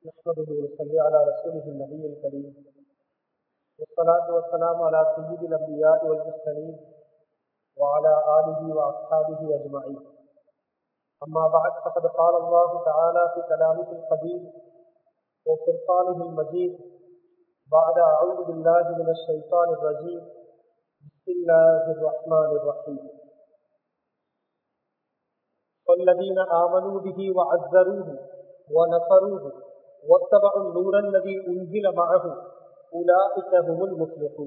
نحمده ونصلي على رسوله النبي الكريم والصلاة والسلام على سيد الأنبياء والمرسلين وعلى آله وأصحابه أجمعين أما بعد فقد قال الله تعالى في كلامه القديم وفرقانه المجيد بعد أعوذ بالله من الشيطان الرجيم بسم الله الرحمن الرحيم والذين آمنوا به وعزروه ونصروه واتبعوا النور الذي أنزل معه أولئك هم المفلحون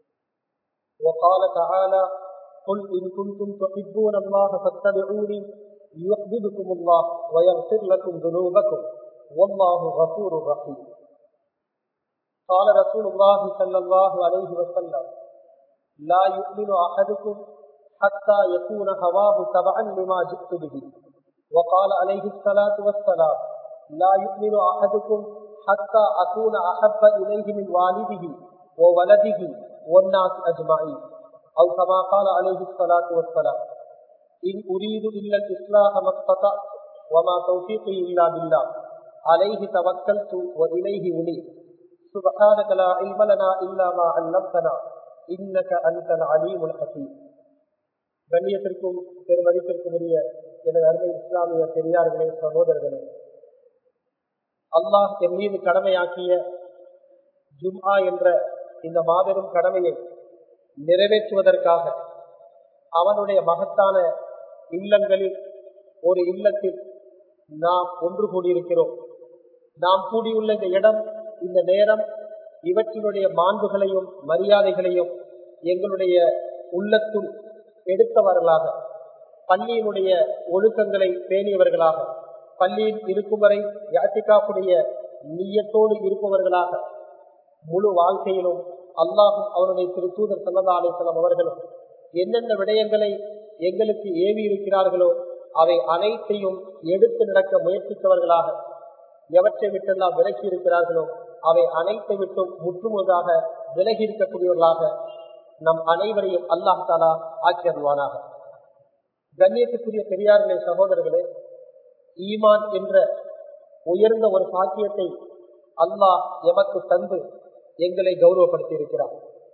وقال تعالى قل إن كنتم تحبون الله فاتبعوني يحببكم الله ويغفر لكم ذنوبكم والله غفور رحيم قال رسول الله صلى الله عليه وسلم لا يؤمن أحدكم حتى يكون هواه تبعا لما جئت به وقال عليه الصلاة والسلام لا يؤمن أحدكم حتى أكون أحب إليه من والده وولده والناس أجمعين أو كما قال عليه الصلاة والسلام إن أريد إلا الإصلاح ما استطعت وما توفيقي إلا بالله عليه توكلت وإليه أنيب سبحانك لا علم لنا إلا ما علمتنا إنك أنت العليم الحكيم கண்ணியத்திற்கும் பெருமதிப்பிற்கும் உரிய எனது அருமை இஸ்லாமிய பெரியார்களே சகோதரர்களே அல்லாஹ் என் மீது கடமையாக்கிய ஜும்ஆ என்ற இந்த மாபெரும் கடமையை நிறைவேற்றுவதற்காக அவனுடைய மகத்தான இல்லங்களில் ஒரு இல்லத்தில் நாம் ஒன்று கூடியிருக்கிறோம் நாம் கூடியுள்ள இந்த இடம் இந்த நேரம் இவற்றினுடைய மாண்புகளையும் மரியாதைகளையும் எங்களுடைய உள்ளத்துள் எடுத்தவர்களாக பள்ளியினுடைய ஒழுக்கங்களை பேணியவர்களாக பள்ளியில் இருக்கும் வரை யாத்திகாப்புடைய நீயத்தோடு இருப்பவர்களாக முழு வாழ்க்கையிலும் அல்லாஹும் அவருடைய திருத்தூதர் சல்லதா அலிசல்லாம் அவர்களும் என்னென்ன விடயங்களை எங்களுக்கு ஏவி இருக்கிறார்களோ அவை அனைத்தையும் எடுத்து நடக்க முயற்சித்தவர்களாக எவற்றை விட்டெல்லாம் விலகி இருக்கிறார்களோ அவை அனைத்தை விட்டும் முற்றுமுழுதாக விலகி இருக்கக்கூடியவர்களாக நம் அனைவரையும் அல்லாஹ் தாலா ஆக்கியருவானாக கண்ணியத்துக்குரிய பெரியார்களே சகோதரர்களே ஈமான் என்ற உயர்ந்த ஒரு பாக்கியத்தை அல்லாஹ் எமக்கு தந்து எங்களை கௌரவப்படுத்தி இருக்கிறார்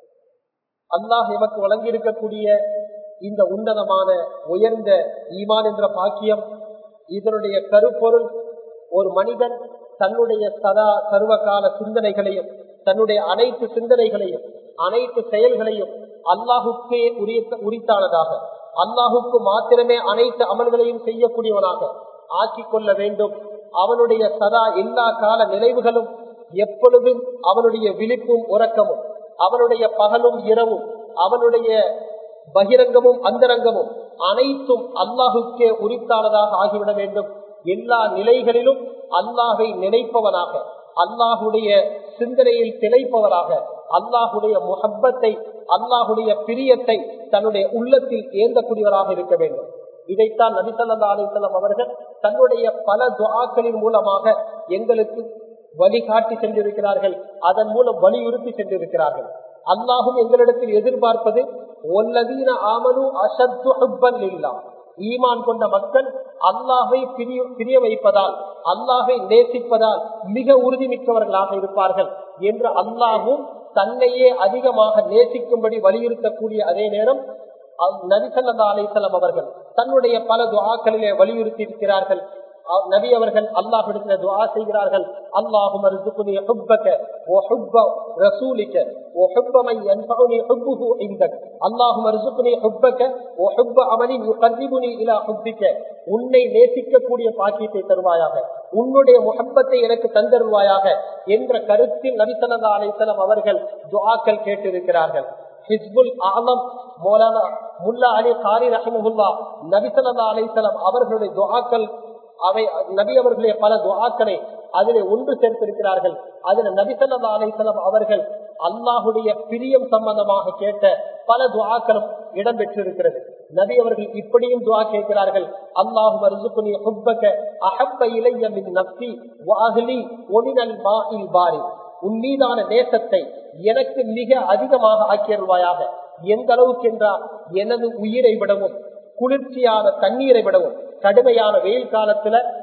அல்லாஹ் எமக்கு வழங்கியிருக்கக்கூடிய இந்த உன்னதமான உயர்ந்த ஈமான் என்ற பாக்கியம் இதனுடைய கருப்பொருள் ஒரு மனிதன் தன்னுடைய சதா சர்வகால சிந்தனைகளையும் தன்னுடைய அனைத்து சிந்தனைகளையும் அனைத்து செயல்களையும் அல்லாஹுக்கே உரிய உரித்தானதாக அல்லாஹுக்கு மாத்திரமே அனைத்து அமல்களையும் செய்யக்கூடியவனாக ஆக்கிக் கொள்ள வேண்டும் அவனுடைய சதா எல்லா கால நினைவுகளும் எப்பொழுதும் அவனுடைய விழிப்பும் உறக்கமும் அவனுடைய பகலும் இரவும் அவனுடைய பகிரங்கமும் அந்தரங்கமும் அனைத்தும் அல்லாஹுக்கே உரித்தானதாக ஆகிவிட வேண்டும் எல்லா நிலைகளிலும் அல்லாஹை நினைப்பவனாக அல்லாஹுடைய சிந்தனையில் திளைப்பவராக அல்லாஹுடைய முகப்பத்தை அல்லாஹுடைய பிரியத்தை தன்னுடைய உள்ளத்தில் ஏந்தக்கூடியவராக இருக்க வேண்டும் இதைத்தான் நபிசல்லா அலிசல்லாம் அவர்கள் தன்னுடைய பல துவாக்களின் மூலமாக எங்களுக்கு வழிகாட்டி சென்றிருக்கிறார்கள் அதன் மூலம் வலியுறுத்தி சென்றிருக்கிறார்கள் அல்லாஹும் எங்களிடத்தில் எதிர்பார்ப்பது ஒல்லதீன ஆமனு அசத்து இல்லா ஈமான் கொண்ட மக்கள் அல்லாஹை பிரிய வைப்பதால் அல்லாஹை நேசிப்பதால் மிக உறுதிமிக்கவர்களாக இருப்பார்கள் என்று அல்லாஹும் தன்னையே அதிகமாக நேசிக்கும்படி வலியுறுத்தக்கூடிய அதே நேரம் நபிசல்லா அலிசல்லாம் அவர்கள் தன்னுடைய பல துவாக்களிலே வலியுறுத்தி இருக்கிறார்கள் நபி அவர்கள் அல்லாஹிடத்தில் துவா செய்கிறார்கள் அல்லாஹும் ارزقني حبك وحب رسولك وحب من ينفعني حبه عندك اللهم ارزقني حبك وحب عمل يقربني الى حبك உன்னை நேசிக்கக்கூடிய பாக்கியத்தை தருவாயாக உன்னுடைய முகப்பத்தை எனக்கு தந்தருவாயாக என்ற கருத்தில் நபிசல்லா அலிசல்லாம் அவர்கள் துவாக்கள் கேட்டிருக்கிறார்கள் ஹிஸ்புல் ஆலம் மௌலானா முல்லா அலி காரி ரஹமுல்லா நபிசல்லா அலிசல்லாம் அவர்களுடைய துவாக்கள் அவை நபி அவர்களுடைய பல துவாக்களை அதிலே ஒன்று சேர்த்திருக்கிறார்கள் அதில் நபிசல்லா அலிசல்லாம் அவர்கள் அல்லாஹுடைய பிரியம் சம்பந்தமாக கேட்ட பல துவாக்களும் இடம்பெற்றிருக்கிறது நபி அவர்கள் இப்படியும் துவா கேட்கிறார்கள் அல்லாஹு மருசுக்குனி ஹுப்பக அஹப்ப இளைய மின் நப்சி வாஹ்லி ஒமினல் மாஇல் பாரி உன் மீதான நேசத்தை எனக்கு மிக அதிகமாக ஆக்கியருவாயாக எந்த அளவுக்கு என்றால் எனது உயிரை விடவும் குளிர்ச்சியான தண்ணீரை விடவும் கடுமையான வெயில் காலத்துல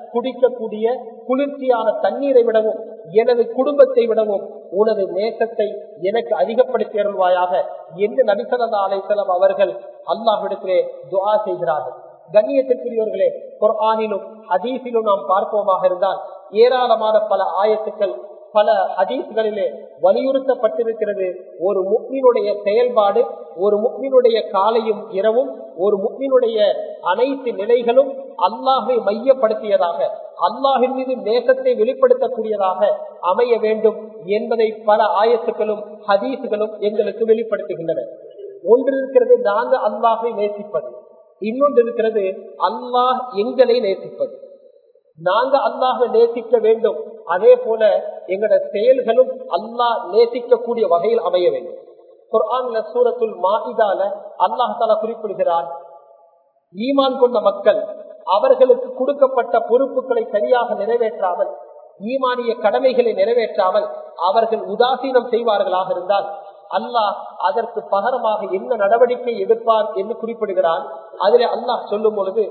குடிக்கக்கூடிய குளிர்ச்சியான தண்ணீரை விடவும் எனது குடும்பத்தை விடவும் உனது நேசத்தை எனக்கு அதிகப்படுத்தி அருள்வாயாக என்று நபிசல்லா அலைசலம் அவர்கள் அல்லாஹிடத்திலே துவா செய்கிறார்கள் கண்ணியத்திற்குரியவர்களே குர்ஆனிலும் ஹதீஸிலும் நாம் பார்ப்போமாக இருந்தால் ஏராளமான பல ஆயத்துக்கள் பல ஹதீஸ்களிலே வலியுறுத்தப்பட்டிருக்கிறது ஒரு முக்மினுடைய செயல்பாடு ஒரு முக்மினுடைய காலையும் இரவும் ஒரு முக்மினுடைய அனைத்து நிலைகளும் அல்லாஹை மையப்படுத்தியதாக அல்லாஹின் மீது நேசத்தை வெளிப்படுத்தக்கூடியதாக அமைய வேண்டும் என்பதை பல ஆயத்துக்களும் ஹதீஸுகளும் எங்களுக்கு வெளிப்படுத்துகின்றன ஒன்று இருக்கிறது நாங்க அல்லாஹை நேசிப்பது இன்னொன்று இருக்கிறது அல்லாஹ் எங்களை நேசிப்பது நாங்க அல்லாஹ நேசிக்க வேண்டும் அதே போல எங்களோட செயல்களும் அல்லாஹ் நேசிக்கக்கூடிய வகையில் அமைய வேண்டும் குர்ஆன்ல சூரத்துல் மாஇதால அல்லாஹ் தாலா குறிப்பிடுகிறார் ஈமான் கொண்ட மக்கள் அவர்களுக்கு கொடுக்கப்பட்ட பொறுப்புகளை சரியாக நிறைவேற்றாமல் ஈமானிய கடமைகளை நிறைவேற்றாமல் அவர்கள் உதாசீனம் செய்வார்களாக இருந்தால் அல்லாஹ் அதற்கு பகரமாக என்ன நடவடிக்கை எடுப்பார் என்று குறிப்பிடுகிறான் அதில் அல்லாஹ் சொல்லும் பொழுது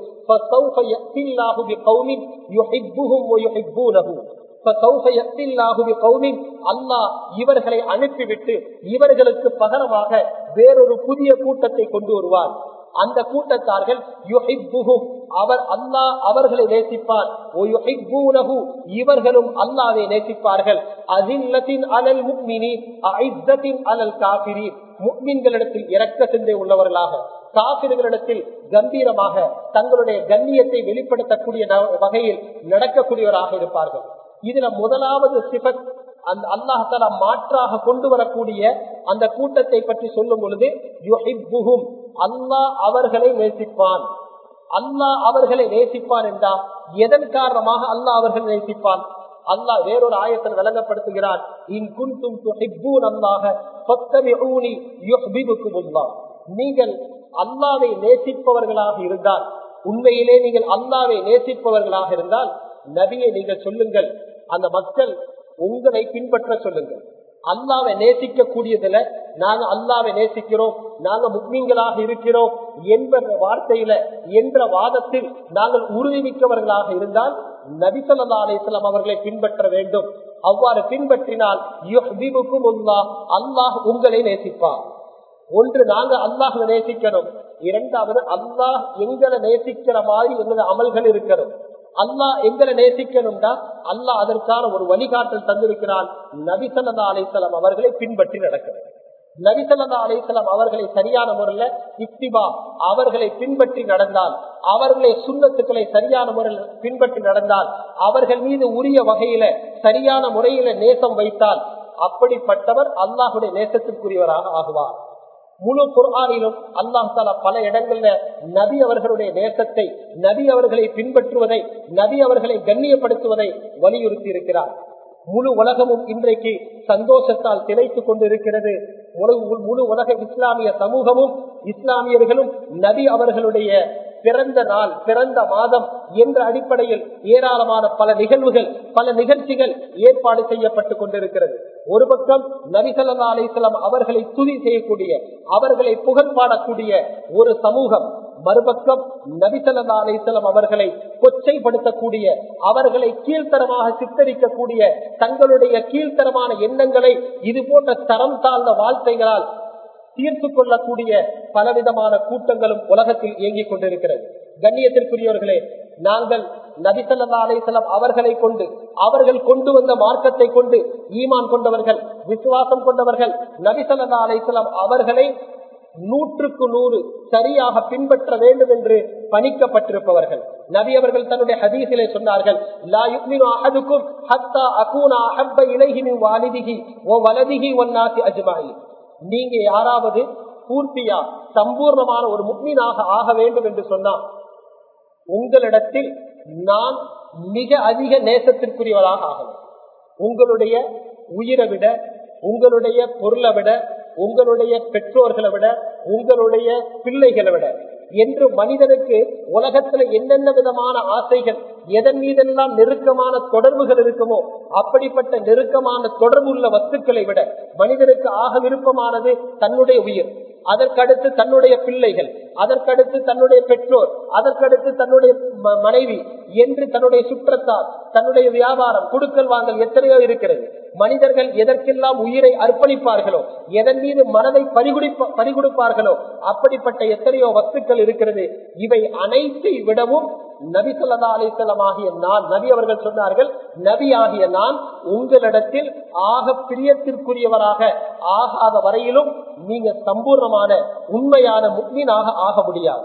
அல்லாஹ் இவர்களை அனுப்பிவிட்டு இவர்களுக்கு பகரமாக வேறொரு புதிய கூட்டத்தை கொண்டு வருவார் அந்த கூட்டத்தார்கள் அவர் அல்லாஹ் அவர்களை நேசிப்பார் இவர்களும் அல்லாவை நேசிப்பார்கள் அதில்லத்தின் அலல் முக்மினி ஐத்தத்தின் அலல் காபிரி முக்மின்களிடத்தில் இறக்க சிந்தை உள்ளவர்களாக காபிர்களிடத்தில் கம்பீரமாக தங்களுடைய கண்ணியத்தை வெளிப்படுத்தக்கூடிய வகையில் நடக்கக்கூடியவராக இருப்பார்கள் இதுல முதலாவது சிபத் அந்த அல்லாஹால மாற்றாக கொண்டு வரக்கூடிய அந்த கூட்டத்தை பற்றி சொல்லும் பொழுது அல்லாஹ் அவர்களை நேசிப்பான் அல்லாஹ் அவர்களை நேசிப்பான் என்றால் எதன் காரணமாக அல்லாஹ் அவர்களை நேசிப்பான் அல்லாஹ் வேறொரு ஆயத்தில் விளங்கப்படுத்துகிறான் இன் குன்தும் துஹிப்பூன் அல்லாஹ ஃபத்தபிஊனி யுஹ்பிபுக்குமுல்லாஹ் நீங்கள் அல்லாவை நேசிப்பவர்களாக இருந்தால் உண்மையிலே நீங்கள் அல்லாவை நேசிப்பவர்களாக இருந்தால் நபியை நீங்கள் சொல்லுங்கள் அந்த மக்கள் உங்களை பின்பற்ற சொல்லுங்கள் அல்லாவை நேசிக்க கூடியதுல நாங்க அல்லாவை நேசிக்கிறோம் நாங்க முக்மீன்களாக இருக்கிறோம் என்ற வார்த்தையில என்ற வாதத்தில் நாங்கள் உறுதிமிக்கவர்களாக இருந்தால் நபிசல்லா அலிஸ்லாம் அவர்களை பின்பற்ற வேண்டும் அவ்வாறு பின்பற்றினால் அல்லாஹ் உங்களை நேசிப்பார் ஒன்று நாங்க அல்லாஹ் நேசிக்கணும் இரண்டாவது அல்லாஹ் எங்களை நேசிக்கிற மாதிரி எங்களது அமல்கள் இருக்கணும் அல்லாஹ் எங்களை நேசிக்கணும்னா அல்லாஹ் அதற்கான ஒரு வழிகாட்டல் தந்திருக்கிறான் நபிசல்லா அலிசல்லாம் அவர்களை பின்பற்றி நடக்கிறது நபிசல்லா அலிசல்லாம் அவர்களை சரியான முறையில இத்திபா அவர்களை பின்பற்றி நடந்தால் அவர்களை சுண்ணத்துக்களை சரியான முறையில் பின்பற்றி நடந்தால் அவர்கள் மீது உரிய வகையில சரியான முறையில நேசம் வைத்தால் அப்படிப்பட்டவர் அல்லாஹுடைய நேசத்திற்குரியவராக ஆகுவார் முழு குர்ஆனிலும் அல்லாஹ் தாலா பல இடங்கள்ல நபி அவர்களுடைய நேசத்தை நபி அவர்களை பின்பற்றுவதை நபி அவர்களை கண்ணியப்படுத்துவதை வலியுறுத்தி இருக்கிறார் முழு உலகமும் இன்றைக்கு சந்தோஷத்தால் திளைத்துக் கொண்டிருக்கிறது முழு உலக இஸ்லாமிய சமூகமும் இஸ்லாமியர்களும் நபி அவர்களுடைய பிறந்த நாள் பிறந்த மாதம் என்ற அடிப்படையில் ஏராளமான பல நிகழ்வுகள் பல நிகழ்ச்சிகள் ஏற்பாடு செய்யப்பட்டுக் கொண்டிருக்கிறது ஒரு பக்கம் நபிசல்லா அலிஸ்லாம் அவர்களை துதி செய்யக்கூடிய அவர்களை புகழ்பாடக்கூடிய ஒரு சமூகம் மறுபக்கம் நபிசல்லா அலிஸ்லாம் அவர்களை கொச்சைப்படுத்தக்கூடிய அவர்களை கீழ்த்தரமாக சித்தரிக்கக்கூடிய தங்களுடைய கீழ்த்தரமான எண்ணங்களை இது போன்ற தரம் தாழ்ந்த வாழ்க்கைகளால் தீர்த்து கொள்ளக்கூடிய பலவிதமான கூட்டங்களும் உலகத்தில் இயங்கிக் கொண்டிருக்கிறது கண்ணியத்திற்குரியவர்களே நாங்கள் நபிசல்லா அலிசல்லாம் அவர்களை கொண்டு அவர்கள் கொண்டு வந்த மார்க்கத்தை கொண்டு ஈமான் கொண்டவர்கள் விசுவாசம் கொண்டவர்கள் நபிசல்லா அலிசல்லாம் அவர்களை நூற்றுக்கு நூறு சரியாக பின்பற்ற வேண்டும் என்று பணிக்கப்பட்டிருப்பவர்கள் நபி அவர்கள் தன்னுடைய ஹதீசிலே சொன்னார்கள் லா யுக்மினு அஹதுக்கும் ஹத்தா அகூனா அஹப்ப இலைஹி மின் வாலிதிஹி ஓ வலதிஹி ஒன்னாசி அஜ்மாயி நீங்க யாராவது பூர்த்தியா சம்பூர்ணமான ஒரு முக்மீனாக ஆக வேண்டும் என்று சொன்னால் உங்களிடத்தில் நான் மிக அதிக நேசத்திற்குரியவராக ஆகணும் உங்களுடைய உயிரை விட உங்களுடைய பொருளை விட உங்களுடைய பெற்றோர்களை விட உங்களுடைய பிள்ளைகளை விட என்று மனிதனுக்கு உலகத்துல என்னென்ன விதமான ஆசைகள் எதன் மீதெல்லாம் நெருக்கமான தொடர்புகள் இருக்குமோ அப்படிப்பட்ட நெருக்கமான தொடர்பு உள்ள வஸ்துக்களை விட மனிதனுக்கு ஆக விருப்பமானது தன்னுடைய உயிர் அதற்கடுத்து தன்னுடைய பிள்ளைகள் அதற்கடுத்து தன்னுடைய பெற்றோர் அதற்கடுத்து தன்னுடைய ம- மனைவி என்று தன்னுடைய சுற்றத்தார் தன்னுடைய வியாபாரம் குடுக்கல் வாங்கல் எத்தனையோ இருக்கிறது மனிதர்கள் எதற்கெல்லாம் உயிரை அர்ப்பணிப்பார்களோ எதன் மீது மனதை பறிகுடிப்ப பறிகொடுப்பார்களோ அப்படிப்பட்ட எத்தனையோ வஸ்துக்கள் இருக்கிறது இவை அனைத்தை விடவும் நபி சொல்லா அலிசல்லாம் ஆகிய நான் நபி அவர்கள் சொன்னார்கள் நபி ஆகிய நான் உங்களிடத்தில் ஆக பிரியத்திற்குரியவராக ஆகாத வரையிலும் நீங்க சம்பூர்ணமான உண்மையான முக்மீனாக ஆக முடியாது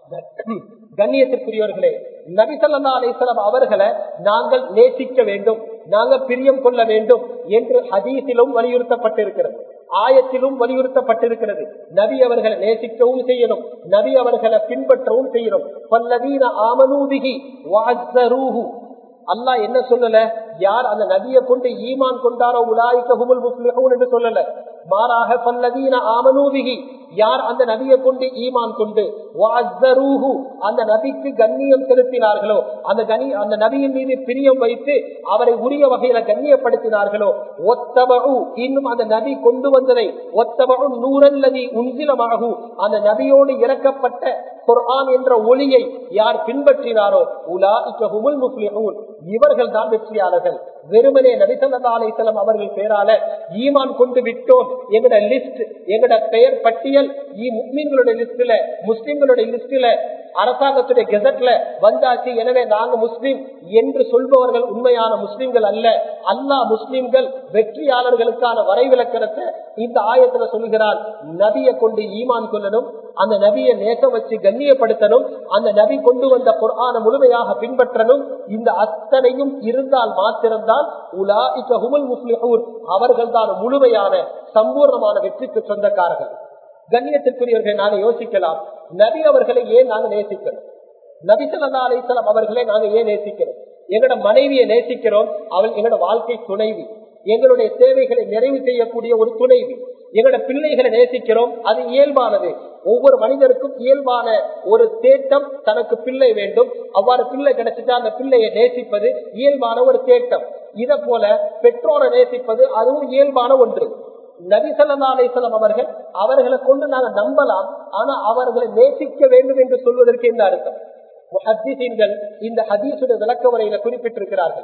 கண்ணியத்திற்குரியவர்களே நபிசல்லா அலிஸ்லாம் அவர்களை நாங்கள் நேசிக்க வேண்டும் நாங்கள் பிரியம் கொள்ள வேண்டும் என்று ஹதீஸிலும் வலியுறுத்தப்பட்டிருக்கிறது ஆயத்திலும் வலியுறுத்தப்பட்டிருக்கிறது நபி அவர்களை நேசிக்கவும் செய்யணும் நபி அவர்களை பின்பற்றவும் செய்யணும் பல்லதீன ஆமனூதிகி வாஜரூஹு அல்லாஹ் என்ன சொல்லல யார் அந்த நபியை கொண்டு ஈமான் கொண்டாரோ உலாய்க்க ஹுமுல் முஸ்லிஹூன் என்று சொல்லல மாறாக பல்லதீன ஆமனூதிகி யார் அந்த நபியை கொண்டு ஈமான் கொண்டு வஅஸ்ஸரூஹு, அந்த நபிக்கு கண்ணியம் செலுத்தினார்களோ அந்த கனி அந்த நபியின் மீது பிரியம் வைத்து அவரை உரிய வகையில கண்ணியப்படுத்தினார்களோ ஒத்தபகு இன்னும் அந்த நபி கொண்டு வந்ததை ஒத்தபகு நூறல்லதி உன்சிலமாகு அந்த நபியோடு இறக்கப்பட்ட குர்ஆன் என்ற ஒளியை யார் பின்பற்றினாரோ உலாஇக்க ஹுமுல் முஸ்லிஹூன் இவர்கள் தான் வெற்றியாளர்கள் வெறுமனே நபிசல்லா அலிசல்லாம் அவர்கள் பேரால ஈமான் கொண்டு விட்டோம் எங்கட லிஸ்ட் எங்கட பெயர் பட்டியல் முஸ்லிம்களுடைய லிஸ்ட்ல முஸ்லிம்களுடைய லிஸ்ட்ல அரசாங்கத்துடைய கெசட்ல வந்தாச்சு எனவே நாங்க முஸ்லிம் என்று சொல்பவர்கள் உண்மையான முஸ்லிம்கள் அல்ல அல்லாஹ் முஸ்லிம்கள் வெற்றியாளர்களுக்கான வரைவிலக்கணத்தை இந்த ஆயத்துல சொல்லுகிறார் நபியை கொண்டு ஈமான் கொள்ளணும் அந்த நபியை நேசம் வச்சு கண்ணியப்படுத்தணும் அந்த நபி கொண்டு வந்த குர்ஆன முழுமையாக பின்பற்றணும் இந்த அத்தனையும் இருந்தால் மாத்திரம்தான் உலாஇக ஹுமுல் முஸ்லிஹூன் அவர்கள் தான் முழுமையான சம்பூர்ணமான வெற்றிக்கு சொந்தக்காரர்கள் கண்ணியத்திற்குரியவர்களை நாங்க யோசிக்கலாம் நபி அவர்களை ஏன் நாங்க நேசிக்கணும் நபி சல்லா அலிஸ்லாம் அவர்களை நாங்க ஏன் நேசிக்கிறோம் எங்களோட மனைவியை நேசிக்கிறோம் அவள் எங்களோட வாழ்க்கை துணைவி எங்களுடைய தேவைகளை நிறைவு செய்யக்கூடிய ஒரு துணைவி எங்களோட பிள்ளைகளை நேசிக்கிறோம் அது இயல்பானது ஒவ்வொரு மனிதருக்கும் இயல்பான ஒரு தேட்டம் தனக்கு பிள்ளை வேண்டும் அவ்வாறு பிள்ளை கிடைச்சிட்டா அந்த பிள்ளையை நேசிப்பது இயல்பான ஒரு தேட்டம் இத போல பெற்றோரை நேசிப்பது அதுவும் இயல்பான ஒன்று நபிசல்லா அலிசல்லாம் அவர்கள் அவர்களை கொண்டு நாங்கள் நம்பலாம் ஆனா அவர்களை நேசிக்க வேண்டும் என்று சொல்வதற்கு என்ன அர்த்தம் முஹத்திசீன்கள் இந்த ஹதீசுடைய விளக்க உரையில குறிப்பிட்டிருக்கிறார்கள்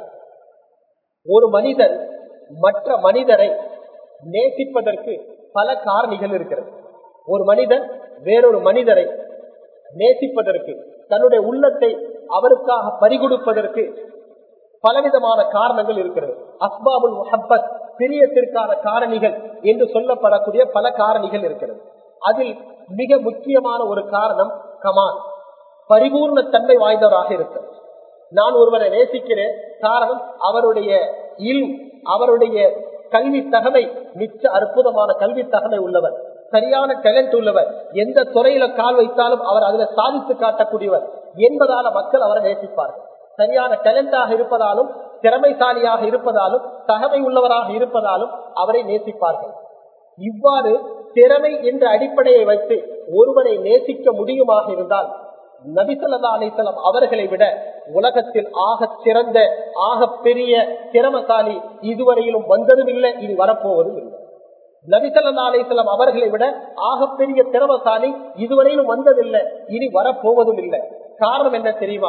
ஒரு மனிதன் மற்ற மனிதரை நேசிப்பதற்கு பல காரணிகள் இருக்கிறது ஒரு மனிதன் வேறொரு மனிதரை நேசிப்பதற்கு தன்னுடைய உள்ளத்தை அவருக்காக பறிகொடுப்பதற்கு பலவிதமான காரணங்கள் இருக்கிறது அஸ்பாபுல் முஹப்பத் பிரியத்திற்கான காரணிகள் என்று சொல்லப்படக்கூடிய பல காரணிகள் இருக்கிறது அதில் மிக முக்கியமான ஒரு காரணம் கமான் பரிபூர்ண தன்மை வாய்ந்தவராக இருக்கிறது நான் ஒருவரை நேசிக்கிறேன் காரணம் அவருடைய இல் அவருடைய கல்வி தகமை மிச்ச அற்புதமான கல்வி தகமை உள்ளவர் சரியான டேலண்ட் உள்ளவர் எந்த துறையில கால் வைத்தாலும் அவர் அதில் சாதித்து காட்டக்கூடியவர் என்பதால மக்கள் அவரை நேசிப்பார்கள் சரியான டேலண்டாக இருப்பதாலும் திறமைசாலியாக இருப்பதாலும் தகமை உள்ளவராக இருப்பதாலும் அவரை நேசிப்பார்கள் இவ்வாறு திறமை என்ற அடிப்படையை வைத்து ஒருவரை நேசிக்க முடியுமாக இருந்தால் நபிசல்லா அலிசல்லாம் அவர்களை விட உலகத்தில் ஆக சிறந்த ஆக பெரிய திறமசாலி இதுவரையிலும் வந்ததும் இல்லை இனி வரப்போவதும் இல்லை நபிசல்லா அலிசல்லாம் அவர்களை விட ஆக பெரிய திறமசாலி இதுவரையிலும் வந்ததில்லை இனி வரப்போவதும் இல்லை காரணம் என்ன தெரியுமா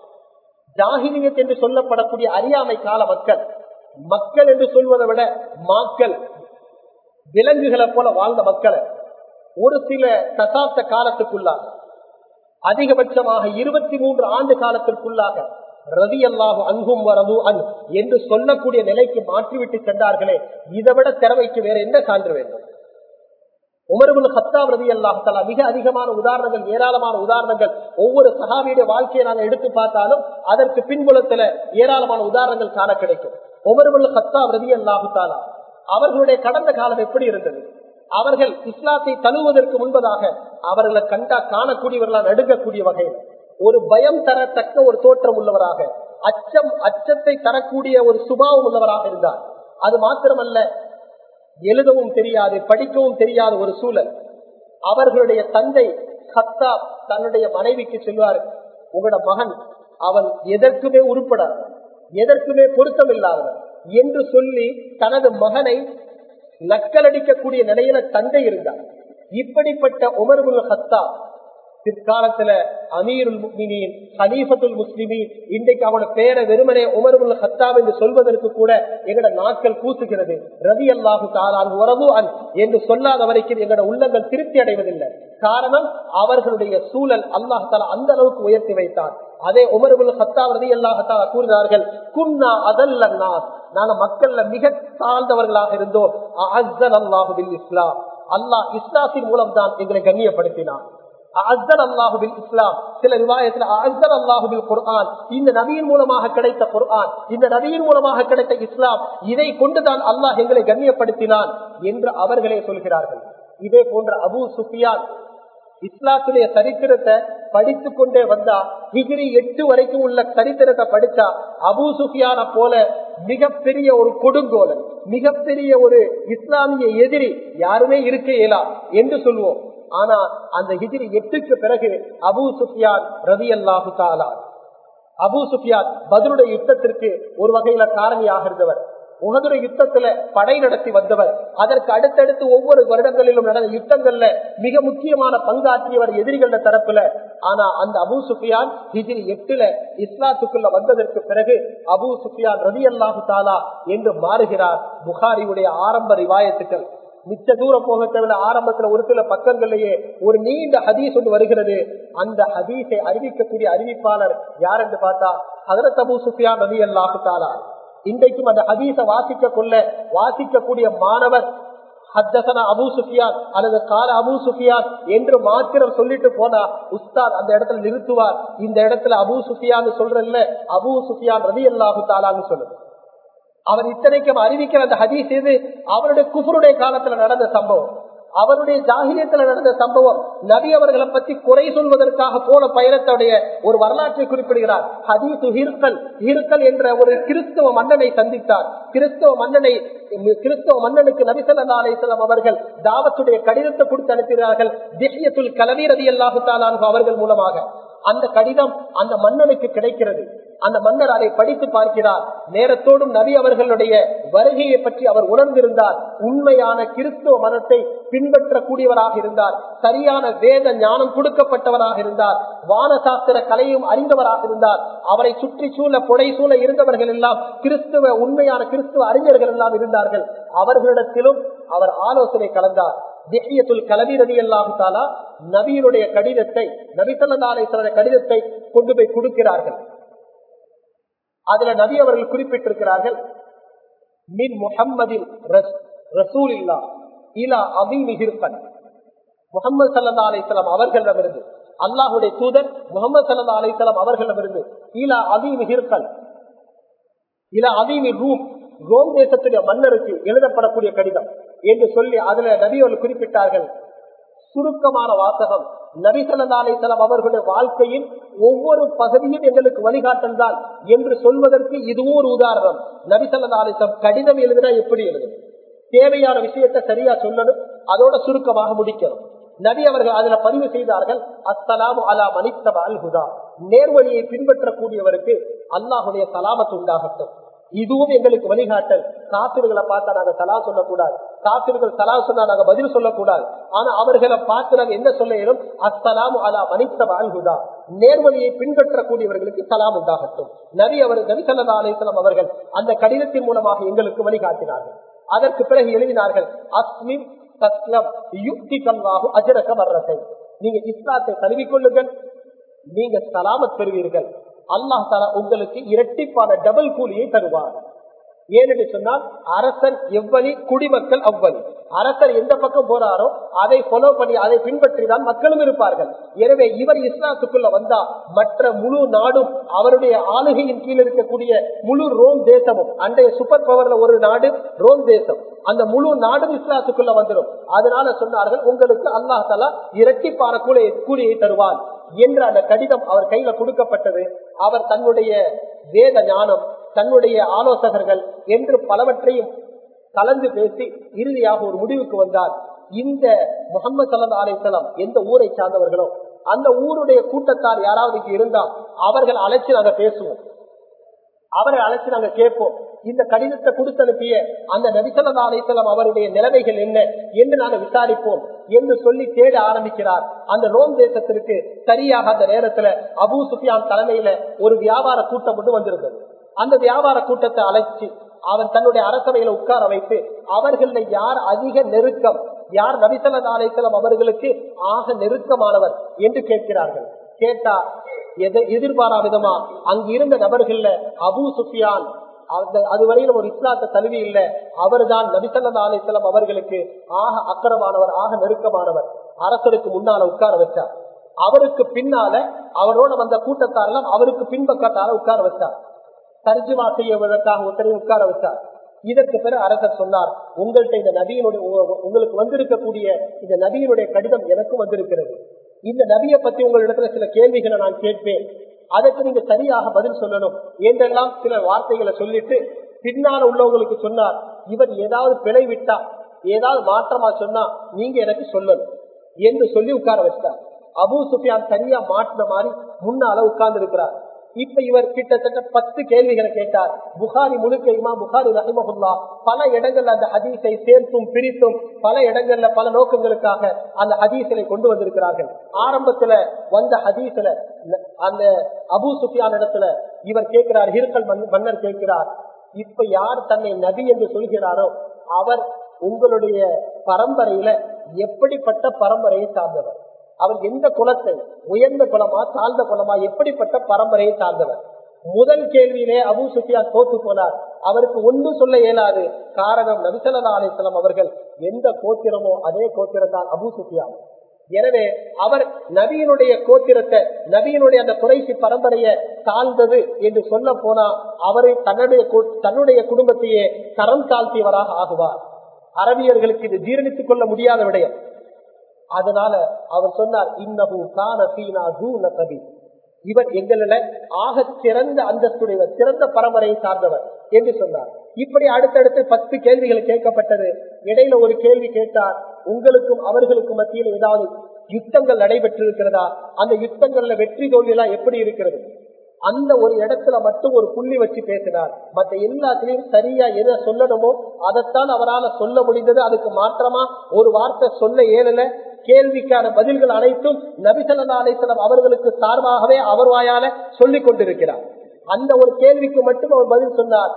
ஜாகிலியத் என்று சொல்லப்படக்கூடிய அறியாமை கால மக்கள் மக்கள் என்று சொல்வதை விட மாக்கள் விலங்குகளை போல வாழ்ந்த மக்களை ஒரு சில தசாப்த காலத்துக்குள்ளாக அதிகபட்சமாக இருபத்தி மூன்று ஆண்டு காலத்திற்குள்ளாக ரவி அல்லாஹு அங்கும் வரது அன் என்று சொல்லக்கூடிய நிலைக்கு மாற்றிவிட்டு சென்றார்களே இதை விட திறமைக்கு வேற என்ன சான்று வேண்டும் உமர்புல் ஹத்தாப் ரவி அல்லாஹாலா மிக அதிகமான உதாரணங்கள் ஏராளமான உதாரணங்கள் ஒவ்வொரு சகாவியுடைய வாழ்க்கையை நாங்கள் எடுத்து பார்த்தாலும் அதற்கு பின்புலத்துல ஏராளமான உதாரணங்கள் காண கிடைக்கும் உமர்புல் ஹத்தாப் ரவி அல்லாஹு தாலா அவர்களுடைய கடந்த காலம் எப்படி இருந்தது அவர்கள் இஸ்லாத்தை தழுவதற்கு முன்பதாக அவர்களை கண்டா காணக்கூடியவர்களால் நடுங்கக்கூடிய வகையில் ஒரு பயம் தரத்தக்க ஒரு தோற்றம் உள்ளவராக அச்சம் அச்சத்தை தரக்கூடிய ஒரு சுபாவம் உள்ளவராக இருந்தார் அது மாத்திரமல்ல எழுதவும் தெரியாது படிக்கவும் தெரியாத ஒரு சூழல் அவர்களுடைய தந்தை ஹத்தா தன்னுடைய மனைவிக்கு சொல்வார் உங்களோட மகன் அவன் எதற்குமே உருப்படாத எதற்குமே பொருத்தம் இல்லாதவன் என்று சொல்லி தனது மகனை நக்கலடிக்கக்கூடிய நிலையில தந்தை இருந்தார் இப்படிப்பட்ட உமர்புல் ஹத்தா பிற்காலத்துல அமீருல் முக்மினின் ஹலீஃபத்துல் முஸ்லிமின் இன்றைக்கு அவனோட பேரை வெறுமனே உமருல் ஹத்தாப் என்று சொல்வதற்கு கூட எங்கட நாட்கள் கூசுகிறது ரவி அல்லாஹு தாலான் உறவு அன் என்று சொல்லாத வரைக்கும் எங்கட உள்ளங்கள் திருப்தி அடைவதில்லை காரணம் அவர்களுடைய சூழல் அல்லாஹ் தாலா அந்த அளவுக்கு உயர்த்தி வைத்தான் அதே உமருல் ஹத்தாப் ரதி அல்லாஹால கூறினார்கள் குன்னா அதல்லா நாங்க மக்கள்ல மிக தாழ்ந்தவர்களாக இருந்தோம் அஸ்ஸன் அல்லாஹுபில் இஸ்லாம் அல்லாஹ் இஸ்லாத்தின் மூலம் தான் எங்களை கண்ணியப்படுத்தினான் அஸ்தன் அல்லாஹுபில் இஸ்லாம் சில விவாயத்தில் அஸ்தன் அல்லாஹுபில் குர்ஆன் இந்த நபியின் மூலமாக கிடைத்த குர்ஆன் இந்த நபியின் மூலமாக கிடைத்த இஸ்லாம் இதை கொண்டுதான் அல்லாஹ் எங்களை கண்ணியப்படுத்தினான் என்று அவர்களே சொல்கிறார்கள் இதே போன்ற அபு சுஃபியான் இஸ்லாத்துடைய சரித்திரத்தை படித்துக் கொண்டே வந்தா ஹிஜிரி எட்டு வரைக்கும் உள்ள சரித்திரத்தை படிச்சா அபு சுஃபியான போல மிகப்பெரிய ஒரு கொடுங்கோலன் மிகப்பெரிய ஒரு இஸ்லாமிய எதிரி யாருமே இருக்க இயலா என்று சொல்வோம் ஆனா அந்த ஹிஜிரி எட்டுக்கு பிறகு அபு சுஃபியான் ரவி அல்லாஹு தாலா அபு சுஃபியான் பதிலுடைய யுத்தத்திற்கு ஒரு வகையில காரணியாக இருந்தவர் உகதுரை யுத்தத்துல படை நடத்தி வந்தவர் அதற்கு அடுத்தடுத்து ஒவ்வொரு வருடங்களிலும் நடந்த யுத்தங்கள்ல மிக முக்கியமான பங்காற்றியவர் எதிரிகள தரப்புல ஆனா அந்த அபு சுஃபியான் ஹிஜிரி எட்டுல இஸ்லாத்துக்குள்ள வந்ததற்கு பிறகு அபு சுஃபியான் ரவி அல்லாஹு தாலா என்று மாறுகிறார் புகாரியுடைய ஆரம்ப ரிவாயத்துக்கள் மிச்ச தூரம் போக தேவையில்ல ஆரம்பத்துல ஒரு சில பக்கங்கள்லயே ஒரு நீண்ட ஹதீஸ் ஒன்று வருகிறது அந்த ஹதீஸை அறிவிக்கக்கூடிய அறிவிப்பாளர் யார் என்று பார்த்தா ஹதரத் அபு சுஃபியான் ரவி அல்லாஹு தாலா இன்றைக்கும் அந்த ஹதீஸை வாசிக்க கொள்ள வாசிக்கக்கூடிய மாணவர் ஹத்தசனா அபு சுஃபியான் அல்லது கால அபு சுஃபியான் என்று மாத்திரம் சொல்லிட்டு போனா உஸ்தாத் அந்த இடத்துல நிறுத்துவார் இந்த இடத்துல அபு சுஃபியான்னு சொல்றல்ல அபு சுஃபியான் ரவி அல்லாஹு தாலான்னு சொல்லுது அவர் இத்தனைக்கும் அறிவிக்கிற அந்த ஹதீஸ் இது அவருடைய குஃபருடைய காலத்துல நடந்த சம்பவம் அவருடைய ஜாகிரியத்துல நடந்த சம்பவம் நபி அவர்களை பத்தி குறை சொல்வதற்காக போன பயணத்துடைய ஒரு வரலாற்றை குறிப்பிடுகிறார் ஹதீசு ஹிர்கல் ஹிர்கல் என்ற ஒரு கிறிஸ்தவ மன்னனை சந்தித்தார் கிறிஸ்தவ மன்னனை கிறிஸ்தவ மன்னனுக்கு நபிசல்லா அலிஸ்லாம் அவர்கள் தாவத்துடைய கடிதத்தை கொடுத்து அனுப்பினார்கள் திஹ்யத்துல் கலவீரதி அல்லாஹு அவர்கள் மூலமாக அந்த கடிதம் அந்த மன்னனுக்கு கிடைக்கிறது அந்த மன்னர் அதை படித்து பார்க்கிறார் நேரத்தோடும் நபி அவர்களுடைய வருகையை பற்றி அவர் உணர்ந்திருந்தார் உண்மையான கிறிஸ்துவ மதத்தை பின்பற்றக்கூடியவராக இருந்தார் சரியான வேத ஞானம் கொடுக்கப்பட்டவராக இருந்தார் வானசாஸ்திர கலையும் அறிந்தவராக இருந்தார் அவரை சுற்றி சூழ புடை சூழ இருந்தவர்கள் எல்லாம் கிறிஸ்துவ உண்மையான கிறிஸ்துவ அறிஞர்கள் எல்லாம் இருந்தார்கள் அவர்களிடத்திலும் அவர் ஆலோசனை கலந்தார் திஹியத்துல் கலவீரதி அல்லாஹாலா நபியினுடைய கடிதத்தை நபிசல்லாசன கடிதத்தை கொண்டு போய் கொடுக்கிறார்கள் அதுல நபி அவர்கள் குறிப்பிட்டிருக்கிறார்கள் மின் முகம்மதின் ரசூல் இல்லா இலா அபிமிகிருப்பன் முகமது சல்லா அலிஸ்லாம் அவர்களிடமிருந்து அல்லாஹுடைய தூதர் முகமது சல்லா அலிஸ்லாம் அவர்களிடமிருந்து இலா அபிமிகிருப்பன் இலா அபிமி ரூம் ரோம் தேசத்துடைய மன்னருக்கு எழுதப்படக்கூடிய கடிதம் என்று சொல்லி அதுல நபி அவர்கள் குறிப்பிட்டார்கள் சுருக்கமான வாசகம் நபி சல்லா அலிசலாம் அவர்களுடைய வாழ்க்கையின் ஒவ்வொரு பகுதியும் எங்களுக்கு வழிகாட்டல் தான் என்று சொல்வதற்கு இதுவும் ஒரு உதாரணம் நபி சல்லா அலிசம் கடிதம் எழுதினா எப்படி எழுதணும் தேவையான விஷயத்தை சரியா சொல்லணும் அதோட சுருக்கமாக முடிக்கணும் நபி அவர்கள் அதுல பதிவு செய்தார்கள் அஸ்ஸலாம் அலா மனித்தப அல் ஹுதா நேர்வழியை பின்பற்றக்கூடியவருக்கு அல்லாஹுடைய சலாமத்து உண்டாகட்டும் இதுவும் எங்களுக்கு வழிகாட்டல் காப்பிர்களை பார்த்தா நாங்க சலா சொல்லக்கூடாது காப்பிர்கள் சலா சொன்னா நாங்க பதில் சொல்லக்கூடாது ஆனா அவர்களை பார்த்து நாங்க என்ன சொல்ல இயலும் அஸ்ஸலாம் அலா மனித்த வாழ்குதா நேர்வழியை பின்பற்றக்கூடியவர்களுக்கு சலாம் உண்டாகட்டும் நபி அவர் நபி சல்லா அலிஸ்லாம் அவர்கள் அந்த கடிதத்தின் மூலமாக எங்களுக்கு வழிகாட்டினார்கள் அதற்கு பிறகு எழுதினார்கள் அஸ்மின் தஸ்லம் யுக்தி கல்வாகு அஜரக வர்றதை நீங்க இஸ்லாத்தை தழுவிக்கொள்ளுங்கள் நீங்க சலாமத் பெறுவீர்கள் அல்லாஹ் தாலா உங்களுக்கு இரட்டிப்பான டபுள் கூலியை தருவார் ஏனென்று சொன்னால் அரசன் எவ்வளி குடிமக்கள் அவ்வளி அரசர் எந்த பக்கம் போறாரோ அதை ஃபாலோ பண்ணி அதை பின்பற்றி தான் மக்களும் இருப்பார்கள் எனவே இவர் இஸ்லாத்துக்குள்ள வந்தா மற்ற முழு நாடும் அவருடைய ஆளுகையின் கீழ் இருக்கக்கூடிய முழு ரோம் தேசமும் அன்றைய சூப்பர் பவர்ல ஒரு நாடு ரோம் தேசம் அந்த முழு நாடும் இஸ்லாத்துக்குள்ள வந்துடும் அதனால சொன்னார்கள் உங்களுக்கு அல்லாஹ் தலா இரட்டிப்பான கூலியை கூலியை தருவான் என்ற அந்த கடிதம் அவர் கையில கொடுக்கப்பட்டது அவர் தன்னுடைய வேத ஞானம் தன்னுடைய ஆலோசகர்கள் என்று பலவற்றையும் கலந்து பேசி இறுதியாக ஒரு முடிவுக்கு வந்தார் இந்த முகமது சல்லா அலிசல்லாம் எந்த ஊரை சார்ந்தவர்களோ அந்த ஊருடைய கூட்டத்தார் யாராவது இங்கு இருந்தால் அவர்கள் அழைச்சு நாங்க பேசுவோம் அவரை அழைச்சு நாங்க கேட்போம் இந்த கடிதத்தை கொடுத்து அனுப்பிய அந்த நபிசல்லா அலிசல்லாம் அவருடைய நிலைமைகள் என்ன என்று நாங்க விசாரிப்போம் என்று சொல்லி தேட ஆரம்பிக்கிறார் அந்த ரோம் தேசத்திற்கு சரியாக அந்த நேரத்துல அபூ சுஃபியான் தலைமையில ஒரு வியாபார கூட்டம் கொண்டு வந்திருந்தது அந்த வியாபார கூட்டத்தை அழைச்சு அவன் தன்னுடைய அரசவையில உட்கார வைத்து அவர்கள யார் அதிக நெருக்கம் யார் நபிசல்லா அலிசல்லாம் அவர்களுக்கு ஆக நெருக்கமானவர் என்று கேட்கிறார்கள் கேட்டா எதை- எதிர்பாரா விதமா அங்கு இருந்த நபர்கள்ல அபூ சுஃபியான் அந்த அதுவரையிலும் ஒரு இஸ்லாத்தை தழுவி இல்ல அவர்தான் நபிசல்லா அலிஸ்லாம் அவர்களுக்கு ஆக அக்கரமானவர் ஆக நெருக்கமானவர் அரசருக்கு முன்னால உட்கார வச்சார் அவருக்கு பின்னால அவரோட வந்த கூட்டத்தாரெல்லாம் அவருக்கு பின்பக்கத்தார உட்கார வச்சார் தர்ஜுமா செய்வதற்காக ஒருத்தரையும் உட்கார வச்சார் இதற்கு பிறகு அரசர் சொன்னார் உங்கள்கிட்ட இந்த நபியினுடைய உங்க- உங்களுக்கு வந்திருக்கக்கூடிய இந்த நபியினுடைய கடிதம் எனக்கும் வந்திருக்கிறது இந்த நபியை பத்தி உங்களிடத்துல சில கேள்விகளை நான் கேட்பேன் அதற்கு நீங்க சரியாக பதில் சொல்லணும் என்றெல்லாம் சில வார்த்தைகளை சொல்லிட்டு பின்னால உள்ளவங்களுக்கு சொன்னார் இவர் ஏதாவது பிழை விட்டா ஏதாவது மாற்றமா சொன்னா நீங்க எனக்கு சொல்லணும் என்று சொல்லி உட்கார வச்சிட்டார் அபூ சுஃபியான் சரியா மாட்டின மாதிரி முன்னால உட்கார்ந்து இருக்கிறார் இப்ப இவர் கிட்டத்தட்ட பத்து கேள்விகளை கேட்டார் புகாரி முழுக்க இமா புகாரி ரஹிமஹுல்லா பல இடங்கள்ல அந்த ஹதீஸை சேர்த்தும் பிரித்தும் பல இடங்கள்ல பல நோக்கங்களுக்காக அந்த ஹதீஸை கொண்டு வந்திருக்கிறார்கள் ஆரம்பத்துல வந்த ஹதீஸ்ல அந்த அபூ சுஃபியான் இடத்துல இவர் கேட்கிறார் ஹிர்கல் மன்- மன்னர் கேட்கிறார் இப்ப யார் தன்னை நபி என்று சொல்கிறாரோ அவர் உங்களுடைய பரம்பரையில எப்படிப்பட்ட பரம்பரையை சார்ந்தவர் அவர் எந்த குலத்தை உயர்ந்த குலமா தாழ்ந்த குலமா எப்படிப்பட்ட பரம்பரையை சார்ந்தவர் முதல் கேள்வியிலே அபூ சுஃபியான் தோத்து போனார் அவருக்கு ஒன்றும் சொல்ல இயலாது காரணம் நபிசல்லா அலிஸ்லாம் அவர்கள் எந்த கோத்திரமோ அதே கோத்திரம் தான் அபூ சுஃபியான் எனவே அவர் நபியினுடைய கோத்திரத்தை நபியினுடைய அந்த குறைசி பரம்பரையை தாழ்ந்தது என்று சொல்ல போனா அவரை தன்னுடைய கு- தன்னுடைய குடும்பத்தையே தரம் தாழ்த்தியவராக ஆகுவார் அரபியர்களுக்கு இது ஜீரணித்துக் கொள்ள முடியாத விடயம் அதனால அவர் சொன்னார் இன்னஹு கான ஃபீனா தூன கபி இவர் எங்களில ஆக சிறந்த அந்தஸ்துடையவர் சிறந்த பரம்பரையை சார்ந்தவர் என்று சொன்னார் இப்படி அடுத்தடுத்து பத்து கேள்விகள் கேட்கப்பட்டது இடையில ஒரு கேள்வி கேட்டார் உங்களுக்கும் அவர்களுக்கும் மத்தியில் ஏதாவது யுத்தங்கள் நடைபெற்றிருக்கிறதா அந்த யுத்தங்கள்ல வெற்றி தோல்வி எல்லாம் எப்படி இருக்கிறது அந்த ஒரு இடத்துல மட்டும் ஒரு புள்ளி வச்சு பேசினார் மற்ற எல்லாத்திலையும் சரியா எதை சொல்லணுமோ அதைத்தான் அவரால் சொல்ல முடிந்தது அதுக்கு மாற்றமா ஒரு வார்த்தை சொல்ல இயலல கேள்விக்கான பதில்கள் அனைத்தும் நபிசல்லா அலிசல்லாம் அவர்களுக்கு சார்பாகவே அவர் வாயால சொல்லிக் கொண்டிருக்கிறார் அந்த ஒரு கேள்விக்கு மட்டும் அவர் பதில் சொன்னார்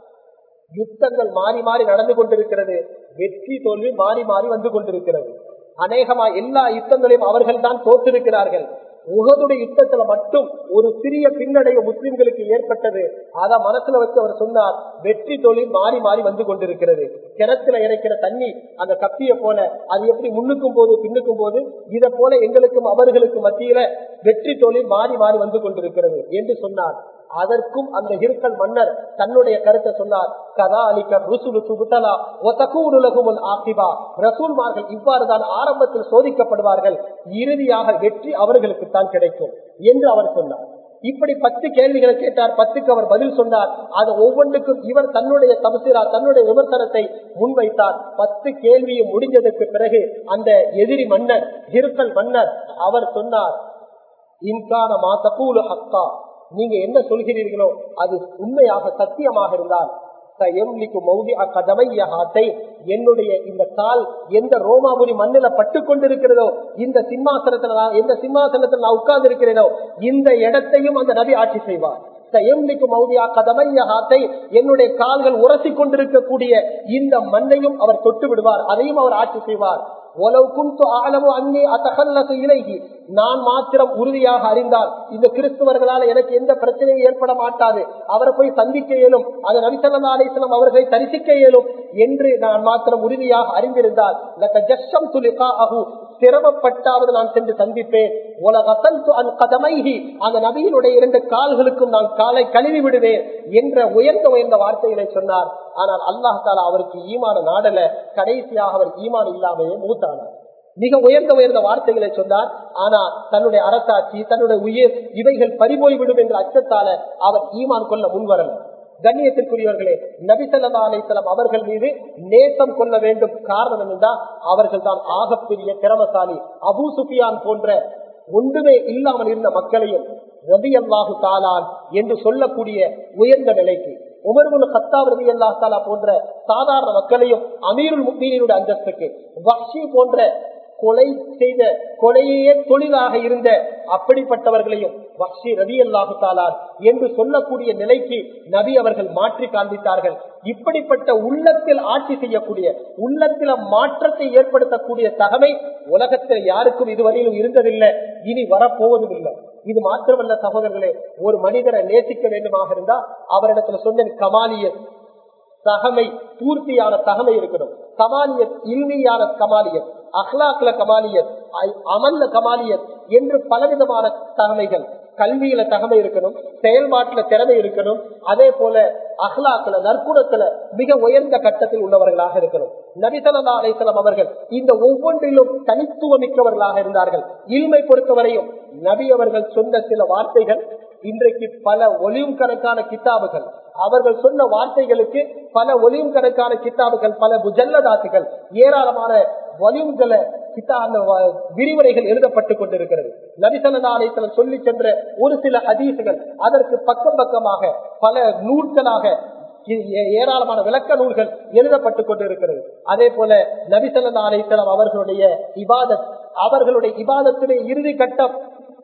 யுத்தங்கள் மாறி மாறி நடந்து கொண்டிருக்கிறது வெற்றி தோல்வி மாறி மாறி வந்து கொண்டிருக்கிறது அநேகமா எல்லா யுத்தங்களையும் அவர்கள் தான் தோற்றிருக்கிறார்கள் உகதுடைய யுத்தத்துல மட்டும் ஒரு சிறிய பின்னடைவு முஸ்லிம்களுக்கு ஏற்பட்டது அத மனசுல வச்சு அவர் சொன்னார் வெற்றி தோல்வி மாறி மாறி வந்து கொண்டிருக்கிறது கிணத்துல இறைக்கிற தண்ணி அந்த கப்பிய போல அது எப்படி முன்னுக்கும் போது பின்னுக்கும் போது இதை போல எங்களுக்கும் அவர்களுக்கும் மத்தியில வெற்றி தோல்வி மாறி மாறி வந்து கொண்டிருக்கிறது என்று சொன்னார் அதற்கும் அந்த இருக்கல் மன்னர் தன்னுடைய கருத்தை சொன்னார் கதா அலிக்க ருசுலு சுகுத்தலா ஒத்தகூருலகுமுல் ஆசிபா ரசூல்மார்கள் இவ்வாறுதான் ஆரம்பத்தில் சோதிக்கப்படுவார்கள் இறுதியாக வெற்றி அவர்களுக்கு தான் கிடைக்கும் என்று அவர் சொன்னார் இப்படி பத்து கேள்விகளை கேட்டார் பத்துக்கு அவர் பதில் சொன்னார் அது ஒவ்வொன்றுக்கும் இவர் தன்னுடைய தபசிரா தன்னுடைய விமர்சனத்தை முன்வைத்தார் பத்து கேள்வியும் முடிஞ்சதற்கு பிறகு அந்த எதிரி மன்னர் ஹிருக்கல் மன்னர் அவர் சொன்னார் இன்கான மாசக்கூலு ஹக்கா நீங்க என்ன சொல்கிறீர்களோ அது உண்மையாக சத்தியமாக இருந்தால் என்னுடைய இந்த கால் எந்த ரோமாபுரி மண்ணில பட்டு கொண்டிருக்கிறதோ இந்த சிம்மாசனத்துல நான் எந்த சிம்மாசனத்தில் நான் உட்கார்ந்து இருக்கிறேனோ இந்த இடத்தையும் அந்த நபி ஆட்சி செய்வார் என்னுடைய கால்கள் உரசி கொண்டிருக்கக்கூடிய இந்த மண்ணையும் அவர் தொட்டு விடுவார் அதையும் அவர் ஆட்சி செய்வார் நான் மாத்திரம் உறுதியாக அறிந்தால் இந்த கிறிஸ்துவர்களால் எனக்கு எந்த பிரச்சனையும் ஏற்பட மாட்டாது அவரை போய் சந்திக்க இயலும் அது நபிசல்லா அலிஸ்லாம் அவர்களை தரிசிக்க இயலும் என்று நான் மாத்திரம் உறுதியாக அறிந்திருந்தால் சிரமப்பட்டாவது நான் சென்று சந்திப்பேன் அந்த நபியினுடைய இரண்டு கால்களுக்கும் நான் காலை கழுவி விடுவேன் என்ற உயர்ந்த உயர்ந்த வார்த்தைகளை சொன்னார் ஆனால் அல்லாஹ் தாலா அவருக்கு ஈமான நாடல கடைசியாக அவர் ஈமான் இல்லாமையே மூத்தானார் மிக உயர்ந்த உயர்ந்த வார்த்தைகளை சொன்னார் ஆனா தன்னுடைய அரசாட்சி தன்னுடைய உயிர் இவைகள் பறிபோய்விடும் என்ற அச்சத்தால அவர் ஈமான் கொள்ள முன்வரல கண்ணியத்திற்குரியவர்களே நபிசல்லா அலிசல்லாம் அவர்கள் மீது நேசம் கொள்ள வேண்டும் காரணம் என்னென்றால் அவர்கள் தான் ஆகப்பெரிய திறமசாலி அபு சுஃபியான் போன்ற ஒன்றுமே இல்லாமல் இருந்த மக்களையும் ரவி அல்லாஹு தாலான் என்று சொல்லக்கூடிய உயர்ந்த நிலைக்கு உமர்குல் ஹத்தாப் ரவி அல்லா தாலா போன்ற சாதாரண மக்களையும் அமீருல் முக்மீனுடைய அந்தஸ்துக்கு வக்ஷி போன்ற கொலை செய்த கொலையே தொழிலாக இருந்த அப்படிப்பட்டவர்களையும் வக்ஷி ரவி அல்லாஹு தாலான் என்று சொல்லக்கூடிய நிலைக்கு நபி அவர்கள் மாற்றி காண்பித்தார்கள் இப்படிப்பட்ட உள்ளத்தில் ஆட்சி செய்யக்கூடிய உள்ளத்தில மாற்றத்தை ஏற்படுத்தக்கூடிய தகமை உலகத்தில் யாருக்கும் இதுவரையிலும் இருந்ததில்லை இனி வரப்போவதும் இல்லை இது மாத்திரமல்ல சகோதரர்களே ஒரு மனிதரை நேசிக்க வேண்டுமாக இருந்தா அவரிடத்துல சொன்ன கமாலியத் தகமை பூர்த்தியான தகமை இருக்கணும் கமாலியத் இல்மியான கமாலியத் அஹ்லாக்ல கமாலியத் அமல்ல கமாலியத் என்று பலவிதமான தகமைகள் கல்வியில தகமை இருக்கணும் செயல்பாட்டுல திறமை இருக்கணும் அதே போல அஹ்லாக்குல நற்குணத்துல மிக உயர்ந்த கட்டத்தில் உள்ளவர்களாக இருக்கணும் நபிசல்லா அலிசல்லாம் அவர்கள் இந்த ஒவ்வொன்றிலும் தனித்துவம் மிக்கவர்களாக இருந்தார்கள் இல்மை பொறுத்தவரையும் நபி அவர்கள் சொன்ன சில வார்த்தைகள் இன்றைக்கு பல ஒளியும் கணக்கான கித்தாபுகள் அவர்கள் சொன்ன வார்த்தைகளுக்கு பல ஒளியும் கணக்கான கித்தாபுகள் பல புஜல்லதாத்துகள் ஏராளமான வலியும்களை அந்த விரிவுரைகள் எழுதப்பட்டுக் கொண்டிருக்கிறது நபிசல்லாசலம் சொல்லி சென்ற ஒரு சில அதீசுகள் அதற்கு பக்கம் பக்கமாக பல நூல்களாக ஏராளமான விளக்க நூல்கள் எழுதப்பட்டுக் கொண்டிருக்கிறது அதே போல நபிசல்லா அலிசலாம் அவர்களுடைய இபாதத் அவர்களுடைய இபாதத்துடைய இறுதி கட்டம்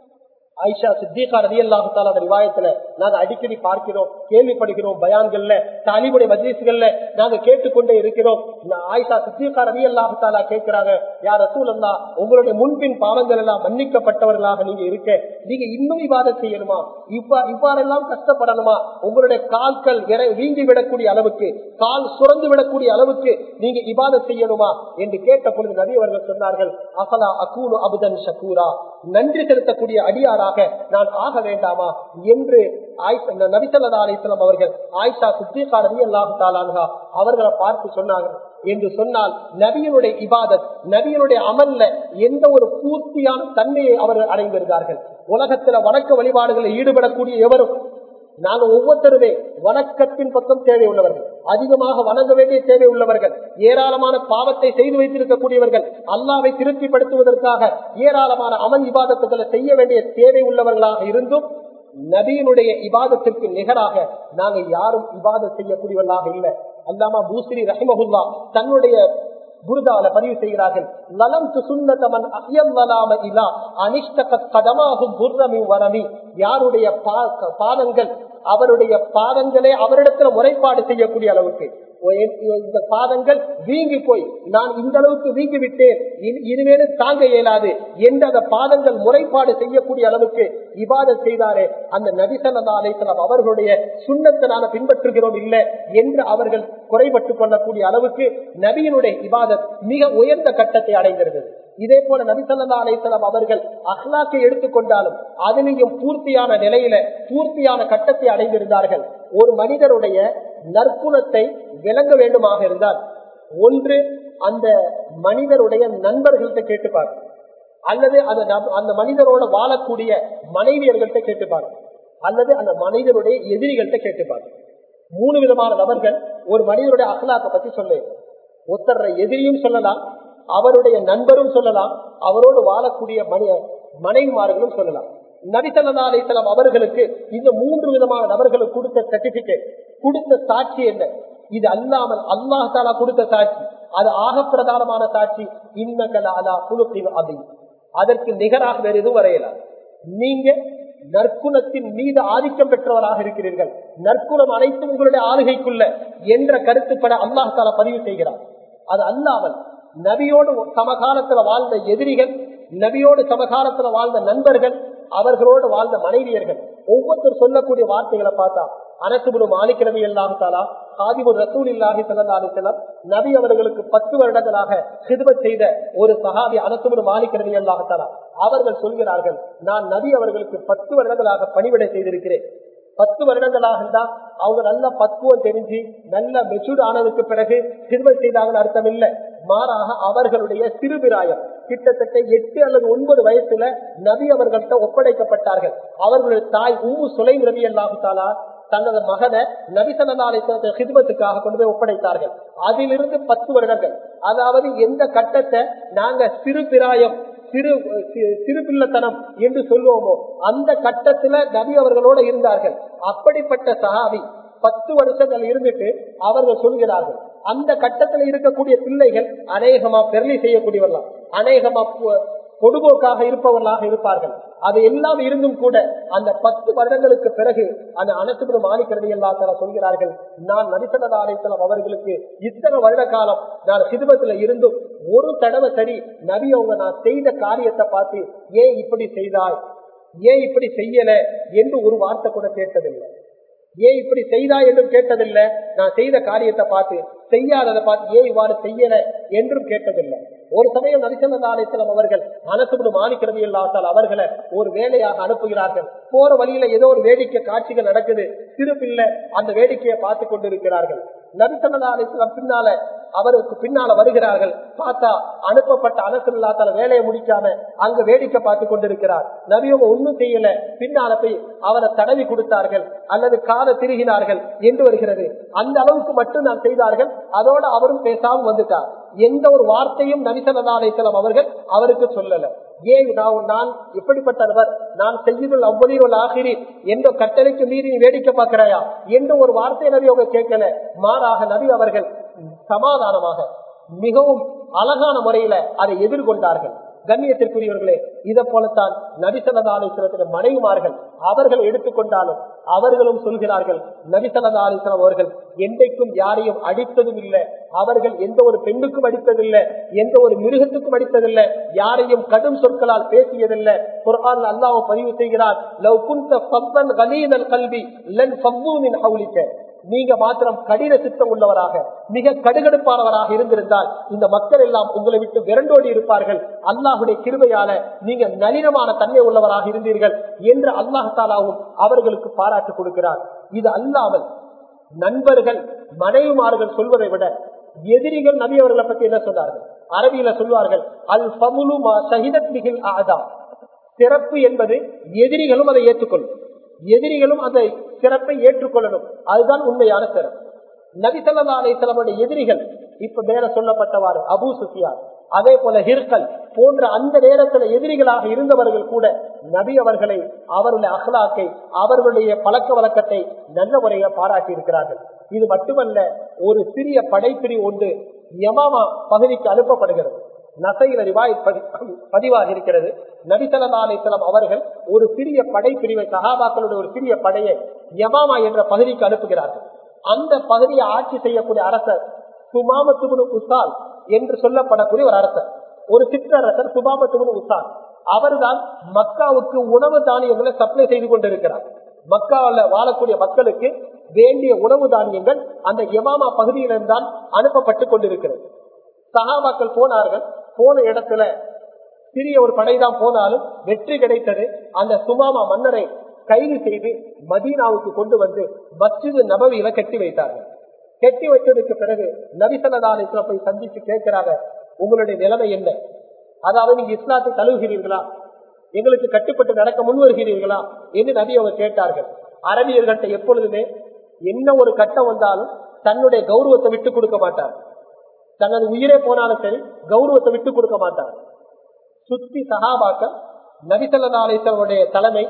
ஐஷா சித்திகா ரதி அல்லாஹால அந்த ரிவாயத்துல நாங்க அடிக்கடி பார்க்கிறோம் கேள்விப்படுகிறோம் பயான்கள்ல தாலிபுடைய மஜ்லிஸ்கள்ல நாங்க கேட்டுக்கொண்டே இருக்கிறோம் ஆயிஷா சித்திகா ரதி அல்லாஹாலா கேட்கிறாங்க யார் ரசூல் அல்லா உங்களுடைய முன்பின் பாவங்கள் எல்லாம் மன்னிக்கப்பட்டவர்களாக நீங்க இருக்க நீங்க இன்னும் இவ்வாறு செய்யணுமா இவ்வா இவ்வாறெல்லாம் கஷ்டப்படணுமா உங்களுடைய கால்கள் வீங்கி விடக்கூடிய அளவுக்கு கால் சுரந்து விடக்கூடிய அளவுக்கு நீங்க இபாத செய்யணுமா என்று கேட்ட பொழுது நபி அவர்கள் சொன்னார்கள் அசலா அகூனு அபுதன் ஷக்கூரா நன்றி செலுத்தக்கூடிய அடியாராக நான் ஆக வேண்டாமா என்று நபிசல்லா அலிஸ்லாம் அவர்கள் ஆயிஷா சித்திகா ரவி அல்லாஹு தாலான்ஹா அவர்களை பார்த்து சொன்னாங்க என்று சொன்னால் நபியனுடைய இபாதத் நபியனுடைய அமல்ல எந்த ஒரு பூர்த்தியான தன்மையை அவர்கள் அடைந்திருந்தார்கள் உலகத்துல வணக்க வழிபாடுகளில் ஈடுபடக்கூடிய எவரும் நாங்க ஒவ்வொருத்தருமே வணக்கத்தின் பக்கம் தேவை உள்ளவர்கள் அதிகமாக வணங்க வேண்டிய தேவை உள்ளவர்கள் ஏராளமான பாவத்தை செய்து வைத்திருக்கக்கூடியவர்கள் அல்லாவை திருப்திப்படுத்துவதற்காக ஏராளமான அமல் இபாதத்துகளை செய்ய வேண்டிய தேவை உள்ளவர்களாக இருந்தும் நபியினுடைய இபாதத்திற்கு நிகராக நாங்க யாரும் இபாதம் செய்யக்கூடியவர்களாக இல்லை அல்லாமா பூஸ்ரீ ரஹிமகுல்லா தன்னுடைய புர்தால பதிவு செய்கிறார்கள் நலம் சுன்னதமன் அயம் நலாம இலா அனிஷ்டக கதமாகும் புர்ரமி வரமி யாருடைய பாதங்கள் அவருடைய பாதங்களே அவரிடத்துல முறைப்பாடு செய்யக்கூடிய அளவுக்கு இந்த பாதங்கள் வீங்கி போய் நான் இந்த அளவுக்கு வீங்கி விட்டேன் இனிமேலும் தாங்க இயலாது என்று அந்த பாதங்கள் முறைப்பாடு செய்யக்கூடிய அளவுக்கு இபாதம் செய்தாரே அந்த நபிசல்லா அலைத்தலாம் அவர்களுடைய சுண்ணத்தை நாங்க பின்பற்றுகிறோம் இல்லை என்று அவர்கள் குறைபட்டுக் கொள்ளக்கூடிய அளவுக்கு நபியினுடைய இபாதத் மிக உயர்ந்த கட்டத்தை அடைந்திருந்தது இதே போல நபிசல்லா அலைத்தலாம் அவர்கள் அஹ்லாக்கை எடுத்துக்கொண்டாலும் அதிலையும் பூர்த்தியான நிலையில பூர்த்தியான கட்டத்தை அடைந்திருந்தார்கள் ஒரு மனிதருடைய நற்குணத்தை விளங்க வேண்டுமாக இருந்தால் ஒன்று அந்த மனிதருடைய நண்பர்கள்ட்ட கேட்டுப்பார் அல்லது அந்த அந்த மனிதரோட வாழக்கூடிய மனைவியர்கள்ட்ட கேட்டுப்பார் அல்லது அந்த மனிதருடைய எதிரிகள்கிட்ட கேட்டுப்பார் மூணு விதமான நபர்கள் ஒரு மனிதருடைய அகலாத்தை பத்தி சொல்ல ஒருத்தர எதிரியும் சொல்லலாம் அவருடைய நண்பரும் சொல்லலாம் அவரோடு வாழக்கூடிய மனித மனைவிமார்களும் சொல்லலாம் நபிசல்லா அலிசலாம் அவர்களுக்கு இந்த மூன்று விதமான நபர்களுக்கு கொடுத்த சர்டிபிகேட் கொடுத்த சாட்சி என்ன இது அல்லாமல் அல்லாஹ் தாலா கொடுத்த சாட்சி அது ஆக பிரதானமான சாட்சி இன்னகலா குழுத்தின் அபி அதற்கு நிகராக வேற எதுவும் வரையலாம் நீங்க நற்குணத்தின் மீது ஆதிக்கம் பெற்றவராக இருக்கிறீர்கள் நற்குணம் அனைத்தும் உங்களுடைய ஆளுகைக்குள்ள என்ற கருத்துப்பட அல்லாஹ் தாலா பதிவு செய்கிறார் அது அல்லாமல் நபியோடு சமகாலத்துல வாழ்ந்த எதிரிகள் நபியோடு சமகாலத்துல வாழ்ந்த நண்பர்கள் அவர்களோடு வாழ்ந்த மனைவியர்கள் ஒவ்வொருத்தர் சொல்லக்கூடிய வார்த்தைகளை பார்த்தா அனசுபுரு மாலிக் நபி அல்லாஹாலா காதிபுர் ரசூல் இல்லாஹி சல்லா அலிசல்லாம் நபி அவர்களுக்கு பத்து வருடங்களாக சிதுபத் செய்த ஒரு சஹாபி அனசுபுரு மாலிக் நபி அல்லாஹாலா அவர்கள் சொல்கிறார்கள் நான் நபி அவர்களுக்கு பத்து வருடங்களாக பணிவிடை செய்திருக்கிறேன் பத்து வருடங்களாக இருந்தா அவங்க நல்ல பக்குவம் தெரிஞ்சு நல்ல மெச்சூர்ட் ஆனதுக்கு பிறகு சிறுமை செய்தாங்கன்னு அர்த்தம் இல்லை மாறாக அவர்களுடைய சிறுபிராயம் கிட்டத்தட்ட எட்டு அல்லது ஒன்பது வயசுல நபி அவர்கள்ட்ட ஒப்படைக்கப்பட்டார்கள் அவர்களுடைய தாய் உம்மு சுலை நபி அல்லாஹாலா தனது மகனை நபிசல்லாசனத்தை ஹிதுமத்துக்காக கொண்டு போய் ஒப்படைத்தார்கள் அதிலிருந்து பத்து வருடங்கள் அதாவது எந்த கட்டத்தை நாங்க சிறு பிராயம் சிறு சி- சிறு பிள்ளைத்தனம் என்று சொல்லுவோமோ அந்த கட்டத்துல நபி அவர்களோட இருந்தார்கள் அப்படிப்பட்ட சஹாபி பத்து வருஷங்கள் இருந்துட்டு அவர்கள் சொல்கிறார்கள் அந்த கட்டத்தில் இருக்கக்கூடிய பிள்ளைகள் அநேகமா பெரளி செய்யக்கூடியவர்களாம் அநேகமா பு- பொடுபோக்காக இருப்பவர்களாக இருப்பார்கள் அது எல்லாம் இருந்தும் கூட அந்த பத்து வருடங்களுக்கு பிறகு அந்த அனைத்து மாணிக்கிறது எல்லாத்தார சொல்கிறார்கள் நான் நரிசனத ஆலயத்தலம் அவர்களுக்கு இத்தனை வருட காலம் நான் சிதுமத்துல இருந்தும் ஒரு தடவை சரி நபி அவங்க நான் செய்த காரியத்தை பார்த்து ஏன் இப்படி செய்தாய் ஏன் இப்படி செய்யல என்று ஒரு வார்த்தை கூட கேட்டதில்லை ஏன் இப்படி செய்தா என்றும் கேட்டதில்லை நான் செய்த காரியத்தை பார்த்து செய்யாததை பார்த்து ஏன் இவ்வாறு செய்யல என்றும் கேட்டதில்லை ஒரு சமயம் நரிசனதாலயத்திலம் அவர்கள் அனசுபடு மாணிக்கிறது இல்லாதால் அவர்களை ஒரு வேலையாக அனுப்புகிறார்கள் போற வழியில ஏதோ ஒரு வேடிக்கை காட்சிகள் நடக்குது சிறு பிள்ளை அந்த வேடிக்கையை பார்த்து கொண்டிருக்கிறார்கள் நரிசனதாலயத்திலம் பின்னால அவருக்கு பின்னால வருகிறார்கள் பார்த்தா அனுப்பப்பட்ட அனசுல்லாத்தால வேலையை முடிக்காம அங்க வேடிக்கை பார்த்து கொண்டிருக்கிறார் நபியவங்க ஒண்ணும் செய்யல பின்னால போய் அவரை தடவி கொடுத்தார்கள் அல்லது காதை திருகினார்கள் என்று வருகிறது அந்த அளவுக்கு மட்டும் நான் செய்தார்கள் அதோட அவரும் பேசாம வந்துட்டார் எந்த ஒரு வார்த்தையும் நபிசல்லாசலம் அவர்கள் அவருக்கு சொல்லல ஏன் நான் நான் எப்படிப்பட்டவர் நான் செய்யுதல் அவ்வளவு ஆகிரி என்ற கட்டளைக்கு மீறி நீ வேடிக்கை பார்க்கிறாயா என்ற ஒரு வார்த்தை நபி அவங்க கேட்கல மாறாக நபி அவர்கள் சமாதானமாக மிகவும் அழகான முறையில அதை எதிர்கொண்டார்கள் கண்ணியத்திற்குரியவர்களே இதை போலத்தான் நபிசனதாலேஸ்வரத்தின் மனைவிமார்கள் அவர்கள் எடுத்துக்கொண்டாலும் அவர்களும் சொல்கிறார்கள் நபிசனதாலேஸ்வரம் அவர்கள் என்றைக்கும் யாரையும் அடித்ததும் இல்லை அவர்கள் எந்த ஒரு பெண்ணுக்கும் அடித்ததில்லை எந்த ஒரு மிருகத்துக்கும் அடித்ததில்லை யாரையும் கடும் சொற்களால் பேசியதில்லை குர்ஆன் அல்லாஹ் பதிவு செய்கிறார் லவ் குந்த ஃபத்தன் கலீதல் கல்வி லன் ஃபவ்வூமின் ஹவுலிக்க நீங்க மாத்திரம் கடின சித்தம் உள்ளவராக மிக கடுகடுப்பானவராக இருந்திருந்தால் இந்த மக்கள் எல்லாம் உங்களை விட்டு விரண்டோடி இருப்பார்கள் அல்லாஹுடைய கிருபையால நீங்க நளினமான தன்மை உள்ளவராக இருந்தீர்கள் என்று அல்லாஹாலாவும் அவர்களுக்கு பாராட்டு கொடுக்கிறார் இது அல்லாமல் நண்பர்கள் மனைவிமார்கள் சொல்வதை விட எதிரிகள் நபி அவர்களை பத்தி என்ன சொன்னார்கள் அரபியில சொல்வார்கள் அல் பமுலு மா ஷஹிதத் மிகில் ஆதா சிறப்பு என்பது எதிரிகளும் அதை ஏற்றுக்கொள்ளும் எதிரிகளும் அதை சிறப்பை ஏற்றுக்கொள்ளணும் அதுதான் உண்மையான சிறப்பு நபிசல்லா அலிஸ்லாமுடைய எதிரிகள் இப்ப மேல சொல்லப்பட்டவாறு அபு சுஃபியார் அதே போல ஹிர்கல் போன்ற அந்த நேரத்தில் எதிரிகளாக இருந்தவர்கள் கூட நபி அவர்களை அவருடைய அகலாக்கை அவர்களுடைய பழக்க வழக்கத்தை நல்ல முறையில் பாராட்டி இருக்கிறார்கள் இது மட்டுமல்ல ஒரு சிறிய படைப்பிரிவு ஒன்று யமாமா பகுதிக்கு அனுப்பப்படுகிறது நசையில ரிவாய் பதிவாக இருக்கிறது நபிசல்லாசலம் அவர்கள் ஒரு சிறிய படைப்பிரிவை சகாபாக்களுடைய ஒரு சிறிய படையை யமாமா என்ற பகுதிக்கு அனுப்புகிறார்கள் அந்த பகுதியை ஆட்சி செய்யக்கூடிய அரசர் சுமாமத்துபுனு உசால் என்று சொல்லப்படக்கூடிய ஒரு அரசர் ஒரு சிற்றரசர் சுபாமத்துபுனு உசால் அவர்தான் மக்காவுக்கு உணவு தானியங்களை சப்ளை செய்து கொண்டிருக்கிறார் மக்காவில் வாழக்கூடிய மக்களுக்கு வேண்டிய உணவு தானியங்கள் அந்த யமாமா பகுதியிலிருந்தான் அனுப்பப்பட்டு கொண்டிருக்கிறது சகாபாக்கள் போனார்கள் போன இடத்துல சிறிய ஒரு படைதான் போனாலும் வெற்றி கிடைத்தது அந்த சுமாமா மன்னரை கைது செய்து மதீனாவுக்கு கொண்டு வந்து மஸ்ஜிது நபவியில கட்டி வைத்தார்கள் கட்டி வச்சதுக்கு பிறகு நபிசல்லாஸ்ல போய் சந்திச்சு கேட்கிறாங்க உங்களுடைய நிலைமை என்ன அதாவது நீங்க இஸ்லாத்தை தழுவுகிறீர்களா எங்களுக்கு கட்டுப்பட்டு நடக்க முன் வருகிறீர்களா என்று நபி அவங்க கேட்டார்கள் அரபியர்கள்ட்ட எப்பொழுதுமே என்ன ஒரு கட்டம் வந்தாலும் தன்னுடைய கௌரவத்தை விட்டு கொடுக்க மாட்டார் தனது உயிரே போனாலும் சரி கௌரவத்தை விட்டு கொடுக்க மாட்டார் சுத்தி சகாபாக்கள் நபிசல்லாசனுடைய தலைமை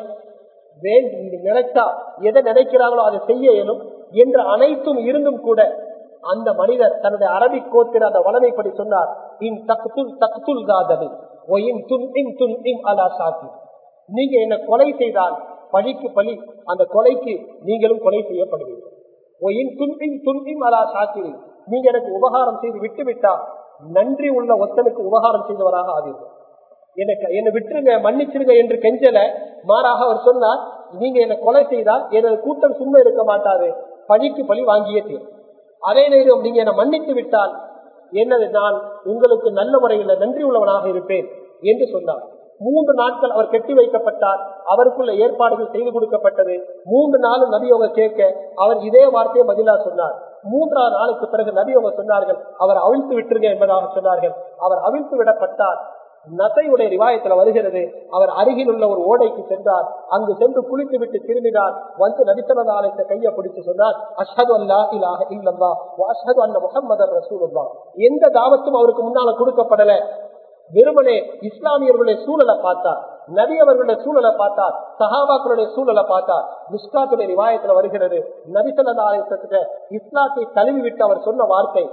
நினைச்சா எதை நினைக்கிறாங்களோ அதை செய்ய இயலும் என்று அனைத்தும் இருந்தும் கூட அந்த மனிதர் தன்னுடைய அரபிக் கோத்திர அந்த வளமைப்படி சொன்னார் இன் தக்துல் தக்துல் தாதது ஒயின் துன் இன் துன் இம் அலா சாக்கி நீங்க என்ன கொலை செய்தால் பழிக்கு பழி அந்த கொலைக்கு நீங்களும் கொலை செய்யப்படுவீர்கள் ஒயின் துன் இன் துன் இம் அலா சாக்கி நீங்க எனக்கு உபகாரம் செய்து விட்டு விட்டா நன்றி உள்ள ஒத்தனுக்கு உபகாரம் செய்தவராக ஆவீர்கள் எனக்கு என்னை விட்டுருங்க மன்னிச்சிருங்க என்று கெஞ்சல மாறாக அவர் சொன்னார் நீங்க என்ன கொலை செய்தால் எனது கூட்டம் சும்மா இருக்க மாட்டாது பழிக்கு பழி வாங்கியே தீரும் அதே நேரம் நீங்க என்னை மன்னித்து விட்டால் என்னது நான் உங்களுக்கு நல்ல முறையில் நன்றி உள்ளவனாக இருப்பேன் என்று சொன்னார் மூன்று நாட்கள் அவர் கெட்டி வைக்கப்பட்டார் அவருக்குள்ள ஏற்பாடுகள் செய்து கொடுக்கப்பட்டது மூன்று நாளும் நபி அவங்க கேட்க அவர் இதே வார்த்தையை பதிலா சொன்னார் மூன்றாவது நாளுக்கு பிறகு நபி அவங்க சொன்னார்கள் அவர் அவிழ்த்து விட்டுருங்க என்பதாக சொன்னார்கள் அவர் அவிழ்த்து விடப்பட்டார் நசையுடைய ரிவாயத்துல வருகிறது அவர் அருகில் உள்ள ஒரு ஓடைக்கு சென்றார் அங்கு சென்று குளித்து விட்டு திரும்பினார் வந்து நபிசனதாலயத்தை கையை பிடிச்சு சொன்னார் அஷது அல்லா இலாக இல்லல்லா அஷது அல்ல முகமது ரசூலுல்லா எந்த தாவத்தும் அவருக்கு முன்னால கொடுக்கப்படல வெறுமனே இஸ்லாமியர்களுடைய சூழலை பார்த்தா நபி அவர்களுடைய சூழலை பார்த்தா சஹாபாக்களுடைய சூழலை பார்த்தா முஸ்காத்துடைய ரிவாயத்துல வருகிறது நபிசல்லாத்த இஸ்லாத்தை தழுவி விட்டு அவர் சொன்ன வார்த்தை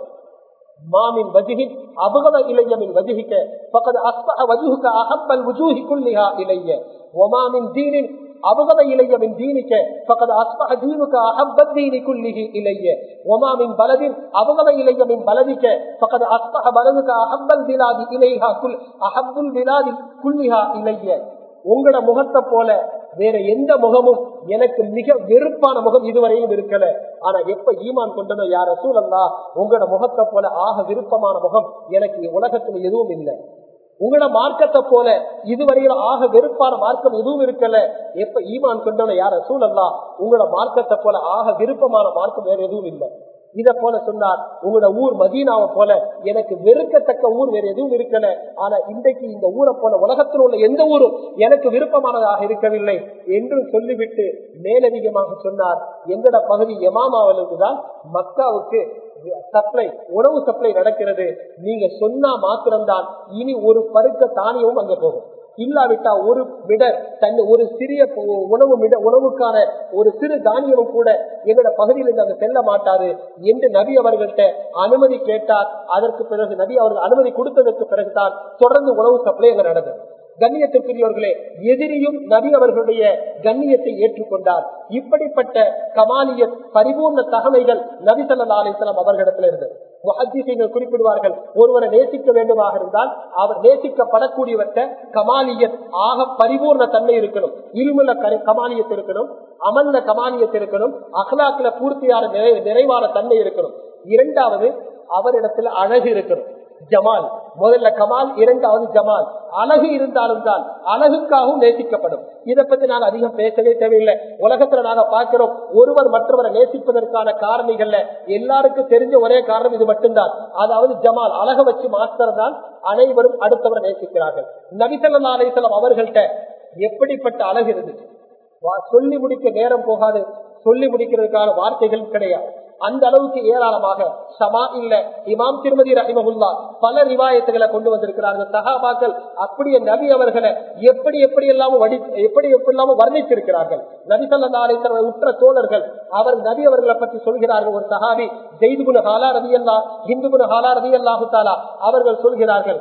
மாமின் வஜிகின் அபகத இளையமின் வஜிகிக்க பக்கத்து அஸ்பக வஜுக அகப்பல் வஜூஹி குல்லிஹா இளைய ஒமாமின் தீனின் أبغض إلي من دينك فقد أصبح دينك أحب الدين كله إلي وما من بلد أبغض إلي من بلدك فقد أصبح بلدك أحب البلاد إليها كل أحب البلاد كلها إلي உங்களோட முகத்தை போல வேற எந்த முகமும் எனக்கு மிக வெறுப்பான முகம் இதுவரையும் இருக்கல ஆனா எப்ப ஈமான் கொண்டனோ யார சூழல்லா உங்களோட முகத்தை போல ஆக விருப்பமான முகம் எனக்கு உலகத்துல எதுவும் இல்லை உங்களோட மார்க்கத்தை போல இதுவரையில ஆக வெறுப்பான மார்க்கம் எதுவும் இருக்கல எப்ப ஈமான் கொண்டவன யார சூழல்லா உங்களோட மார்க்கத்தை போல ஆக விருப்பமான மார்க்கம் வேற எதுவும் இல்லை இத போல சொன்னார் உங்களோட ஊர் மதீனாவை போல எனக்கு வெறுக்கத்தக்க ஊர் வேற எதுவும் இருக்கல ஆனா இன்றைக்கு இந்த ஊரை போல உலகத்தில் உள்ள எந்த ஊரும் எனக்கு விருப்பமானதாக இருக்கவில்லை என்று சொல்லிவிட்டு மேலதிகமாக சொன்னார் எங்கட பகுதி எமாமாவிலிருந்து தான் மக்காவுக்கு சப்ளை உணவு சப்ளை நடக்கிறது நீங்க சொன்னா மாத்திரம்தான் இனி ஒரு பருக்க தானியமும் அங்க போகும் இல்லாவிட்டா ஒரு விட தன் ஒரு சிறிய உணவு உணவுக்கான ஒரு சிறு தானியமும் கூட எங்களோட பகுதியில் இருந்து அங்க செல்ல மாட்டாரு என்று நபி அவர்கள்ட்ட அனுமதி கேட்டார் அதற்கு பிறகு நபி அவர்கள் அனுமதி கொடுத்ததற்கு பிறகுதான் தொடர்ந்து உணவு சப்ளை அங்க நடந்தது கண்ணியத்திற்குரியவர்களே எதிரியும் நபி அவர்களுடைய கண்ணியத்தை ஏற்றுக்கொண்டார் இப்படிப்பட்ட கமாலிய பரிபூர்ண தகமைகள் நபி சல்லா அலிஸ்லாம் அவர்களிடத்தில் இருந்தது முஹத்திசைகள் குறிப்பிடுவார்கள் ஒருவரை நேசிக்க வேண்டுமாக இருந்தால் அவர் நேசிக்கப்படக்கூடியவற்ற கமாலியத் ஆக பரிபூர்ண தன்மை இருக்கணும் இருமுல கமாலியத் இருக்கணும் அமல்ல கமாலியத் இருக்கணும் அகலாக்கில பூர்த்தியான நிறைவான தன்மை இருக்கணும் இரண்டாவது அவரிடத்துல அழகு இருக்கணும் ஜமால் முதல்ல கமால் இரண்டாவது ஜமால் அழகு இருந்தாலும் தான் அழகுக்காகவும் நேசிக்கப்படும் இதை பத்தி நாங்க அதிகம் பேசவே தேவையில்லை உலகத்துல நாங்க பார்க்கிறோம் ஒருவர் மற்றவரை நேசிப்பதற்கான காரணிகள்ல எல்லாருக்கும் தெரிஞ்ச ஒரே காரணம் இது மட்டும்தான் அதாவது ஜமால் அழக வச்சு மாத்திரம் தான் அனைவரும் அடுத்தவரை நேசிக்கிறார்கள் நபிசல்லா அலிசல்லாம் அவர்கள்ட்ட எப்படிப்பட்ட அழகு இருந்துச்சு சொல்லி முடிக்க நேரம் போகாது சொல்லி முடிக்கிறதுக்கான வார்த்தைகள் கிடையாது அந்த அளவுக்கு ஏராளமாக சமா இல்ல இமாம் திருமதி ரஹிமகுல்லா பல ரிவாயத்துகளை கொண்டு வந்திருக்கிறார்கள் சகாபாக்கள் அப்படியே நபி அவர்களை எப்படி எப்படி எல்லாம் வடி எப்படி எப்படி இல்லாம வர்ணித்திருக்கிறார்கள் நபி சல்லா அலிசர் உற்ற தோழர்கள் அவர் நபி அவர்களை பற்றி சொல்கிறார்கள் ஒரு சஹாபி ஜெய்துகுன ஹாலா ரதி அல்லா ஹிந்துகுன ஹாலா ரதி அல்லாஹு தாலா அவர்கள் சொல்கிறார்கள்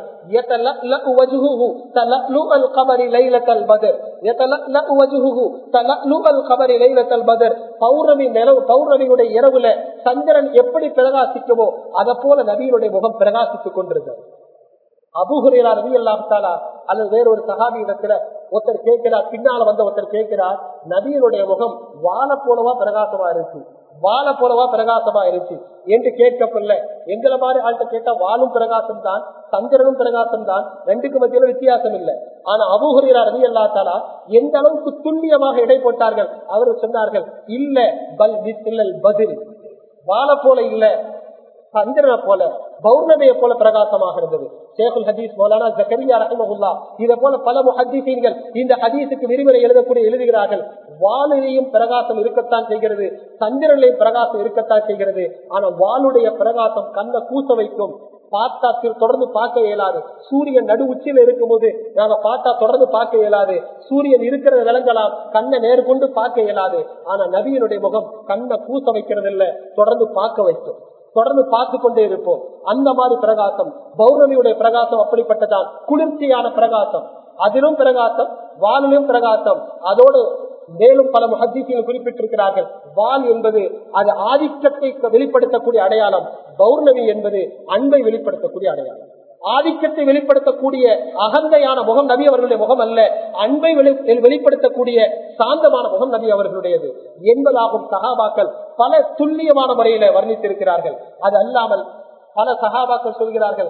பௌர்ணமி நிலவு பௌர்ணமியுடைய இரவுல சந்திரன் எப்படி பிரகாசிக்குமோ அத போல நபியினுடைய முகம் பிரகாசித்துக் கொண்டிருந்தது அபுகுரேரா ரவி அல்லாஹாலா அல்லது வேறொரு சகாபி இடத்துல ஒருத்தர் கேட்கிறார் பின்னால வந்த ஒருத்தர் கேட்கிறார் நபியினுடைய முகம் வாழ போலவா பிரகாசமா இருக்கு வாழ போலவா பிரகாசமா இருந்துச்சு என்று கேட்கப்படல எங்களை மாதிரி ஆள்கிட்ட கேட்டா வாழும் பிரகாசம் தான் சந்திரனும் பிரகாசம் தான் ரெண்டுக்கு மத்தியில வித்தியாசம் இல்லை ஆனா அபூஹரீரா ரவி அல்லாத்தாலா எந்த அளவுக்கு துல்லியமாக இடை போட்டார்கள் அவர் சொன்னார்கள் இல்ல பல் விசில் பதில் வாழ போல இல்ல சந்திரனை போல பௌர்ணமியை போல பிரகாசமாக இருந்தது ஷேகுல் ஹதீஸ் மௌலானா ஜக்கரியா ரஹிமகுல்லா இதை போல பல முஹத்தீசீன்கள் இந்த ஹதீஸுக்கு விரிவுரை எழுதக்கூடிய எழுதுகிறார்கள் வானிலையும் பிரகாசம் இருக்கத்தான் செய்கிறது சந்திரனிலையும் பிரகாசம் இருக்கத்தான் செய்கிறது ஆனா வாளுடைய பிரகாசம் கண்ணை கூச வைக்கும் பார்த்தா தொடர்ந்து பார்க்க இயலாது சூரியன் நடு உச்சியில இருக்கும் போது நாங்க பார்த்தா தொடர்ந்து பார்க்க இயலாது சூரியன் இருக்கிறத விளங்கலாம் கண்ணை நேர்கொண்டு பார்க்க இயலாது ஆனா நபியினுடைய முகம் கண்ணை கூச வைக்கிறது இல்ல தொடர்ந்து பார்க்க வைக்கும் தொடர்ந்து பார்த்து கொண்டே இருப்போம் அந்த மாதிரி பிரகாசம் பௌர்ணமியுடைய பிரகாசம் அப்படிப்பட்டதான் குளிர்ச்சியான பிரகாசம் அதிலும் பிரகாசம் வானிலும் பிரகாசம் அதோடு மேலும் பல முஹத்தீசிகள் குறிப்பிட்டிருக்கிறார்கள் வால் என்பது அது ஆதிக்கத்தை வெளிப்படுத்தக்கூடிய அடையாளம் பௌர்ணமி என்பது அன்பை வெளிப்படுத்தக்கூடிய அடையாளம் ஆதிக்கத்தை வெளிப்படுத்தக்கூடிய அகந்தையான முகம் நபி அவர்களுடைய முகம் அல்ல அன்பை வெளிப்படுத்தக்கூடிய சாந்தமான முகம் நபி அவர்களுடையது என்பதாகும் சகாபாக்கள் பல துல்லியமான முறையில வர்ணித்திருக்கிறார்கள் அது அல்லாமல் பல சகாபாக்கள் சொல்கிறார்கள்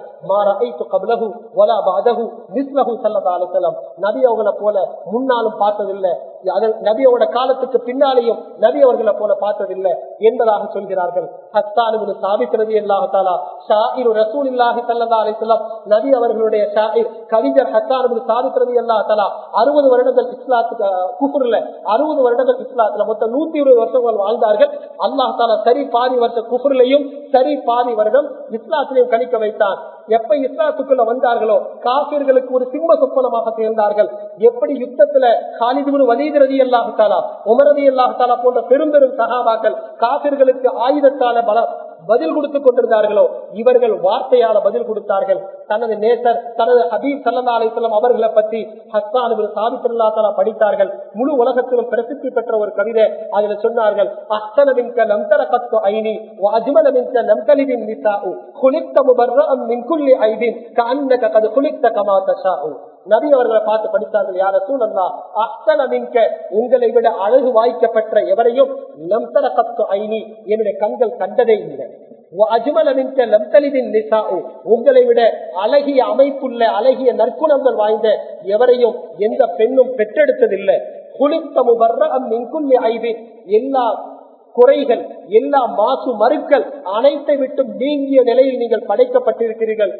நபி அவங்களை போல முன்னாலும் பார்த்ததில்லை அது நபியோட காலத்துக்கு பின்னாலேயும் நபி அவர்களை போல பார்த்ததில்லை என்பதாக சொல்கிறார்கள் ஹஸ்தானு சாபிக்கிறது எல்லாத்தாலா ஷாயிரு ரசூல் இல்லாஹி சல்லா அலிஸ்லாம் நபி அவர்களுடைய ஷாயிர் கவிஞர் ஹஸ்தானு சாபிக்கிறது எல்லா தலா அறுபது வருடங்கள் இஸ்லாத்துக்கு குஃபுர்ல அறுபது வருடங்கள் இஸ்லாத்துல மொத்தம் நூத்தி இருபது வருஷங்கள் வாழ்ந்தார்கள் அல்லாஹ் தாலா சரி பாதி வருஷ குஃபுர்லையும் சரி பாதி வருடம் இஸ்லாத்திலையும் கணிக்க வைத்தான் எப்ப இஸ்லாத்துக்குள்ள வந்தார்களோ காபிர்களுக்கு ஒரு சிம்ம சொப்பனமாக சேர்ந்தார்கள் எப்படி யுத்தத்துல காலிதுபுரு வலீதிரதி அல்லாஹாலா உமரதி அல்லாஹாலா போன்ற பெரும் பெரும் சகாபாக்கள் காபிர்களுக்கு ஆயுதத்தால பல பதில் கொடுத்துக் கொண்டிருந்தார்களோ இவர்கள் வார்த்தையால பதில் கொடுத்தார்கள் தனது நேசர் தனது ஹபீப் சல்லா அலிஸ்லாம் அவர்களை பற்றி ஹஸ்தான் சாபித்துல்லா தலா படித்தார்கள் முழு உலகத்திலும் பிரசித்தி பெற்ற ஒரு கவிதை அதுல சொன்னார்கள் அஸ்தனமின்க நம்தர கத்து ஐனி அஜ்மலமின்க நம்கலிவின் நிசாஉ குளித்த முபர்ரம் மின்குள்ளி ஐதின் கண்ணக கது குளித்த கமா தஷாஉ நபி அவர்களை பார்த்து படித்தார்கள் யார சூழல்லா அஸ்தனமின்க உங்களை விட அழகு வாய்க்கப்பட்ட எவரையும் நம்தர கத்து ஐனி என்னுடைய கண்கள் கண்டதே இல்லை உங்களை விட அழகிய அமைப்புள்ள அழகிய நற்குணங்கள் வாய்ந்த எவரையும் எந்த பெண்ணும் பெற்றெடுத்ததில்லை குளித்த முபர்ரம் மின்குள்ளி ஐதின் எல்லா குறைகள் எல்லா மாசு மறுக்கள் அனைத்தை விட்டு நீங்கிய நிலையில் நீங்கள் படைக்கப்பட்டிருக்கிறீர்கள்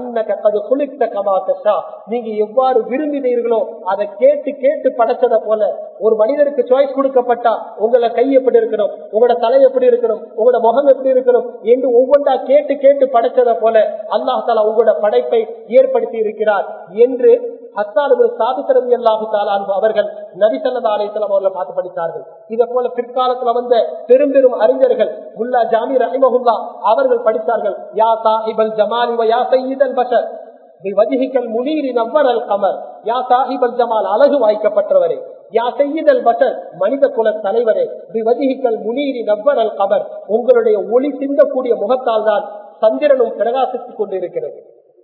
நீங்க எவ்வாறு விரும்பினீர்களோ அதை கேட்டு கேட்டு படைச்சதை போல ஒரு மனிதருக்கு சாய்ஸ் கொடுக்கப்பட்டா உங்களை கை எப்படி இருக்கணும் உங்களோட தலை எப்படி இருக்கணும் உங்களோட முகம் எப்படி இருக்கணும் என்று ஒவ்வொன்றா கேட்டு கேட்டு படைச்சதை போல அல்லாஹ் தாலா உங்களோட படைப்பை ஏற்படுத்தி இருக்கிறார் என்று சாபித்திரவி அல்லாஹு தாலான் அவர்கள் நபி சல்லா அலிஸ்லாம் அவர்களை பார்த்து படித்தார்கள் இதை போல பிற்காலத்துல வந்த பெரும் பெரும் அறிஞர்கள் முல்லா ஜாமி ரஹிமஹுல்லா அவர்கள் படித்தார்கள் யா சாஹிபல் ஜமாலி யா சையீதல் பஷர் வஜிஹிக்கல் முனீரி நவ்வரல் கமர் யா சாஹிபல் ஜமால் அழகு வாய்க்கப்பட்டவரே யா செய்யுதல் பஷர் மனித குல தலைவரே விவதிகள் முனீரி நவ்வரல் கபர் உங்களுடைய ஒளி சிந்தக்கூடிய முகத்தால் தான் சந்திரனும் பிரகாசித்துக் கொண்டிருக்கிறது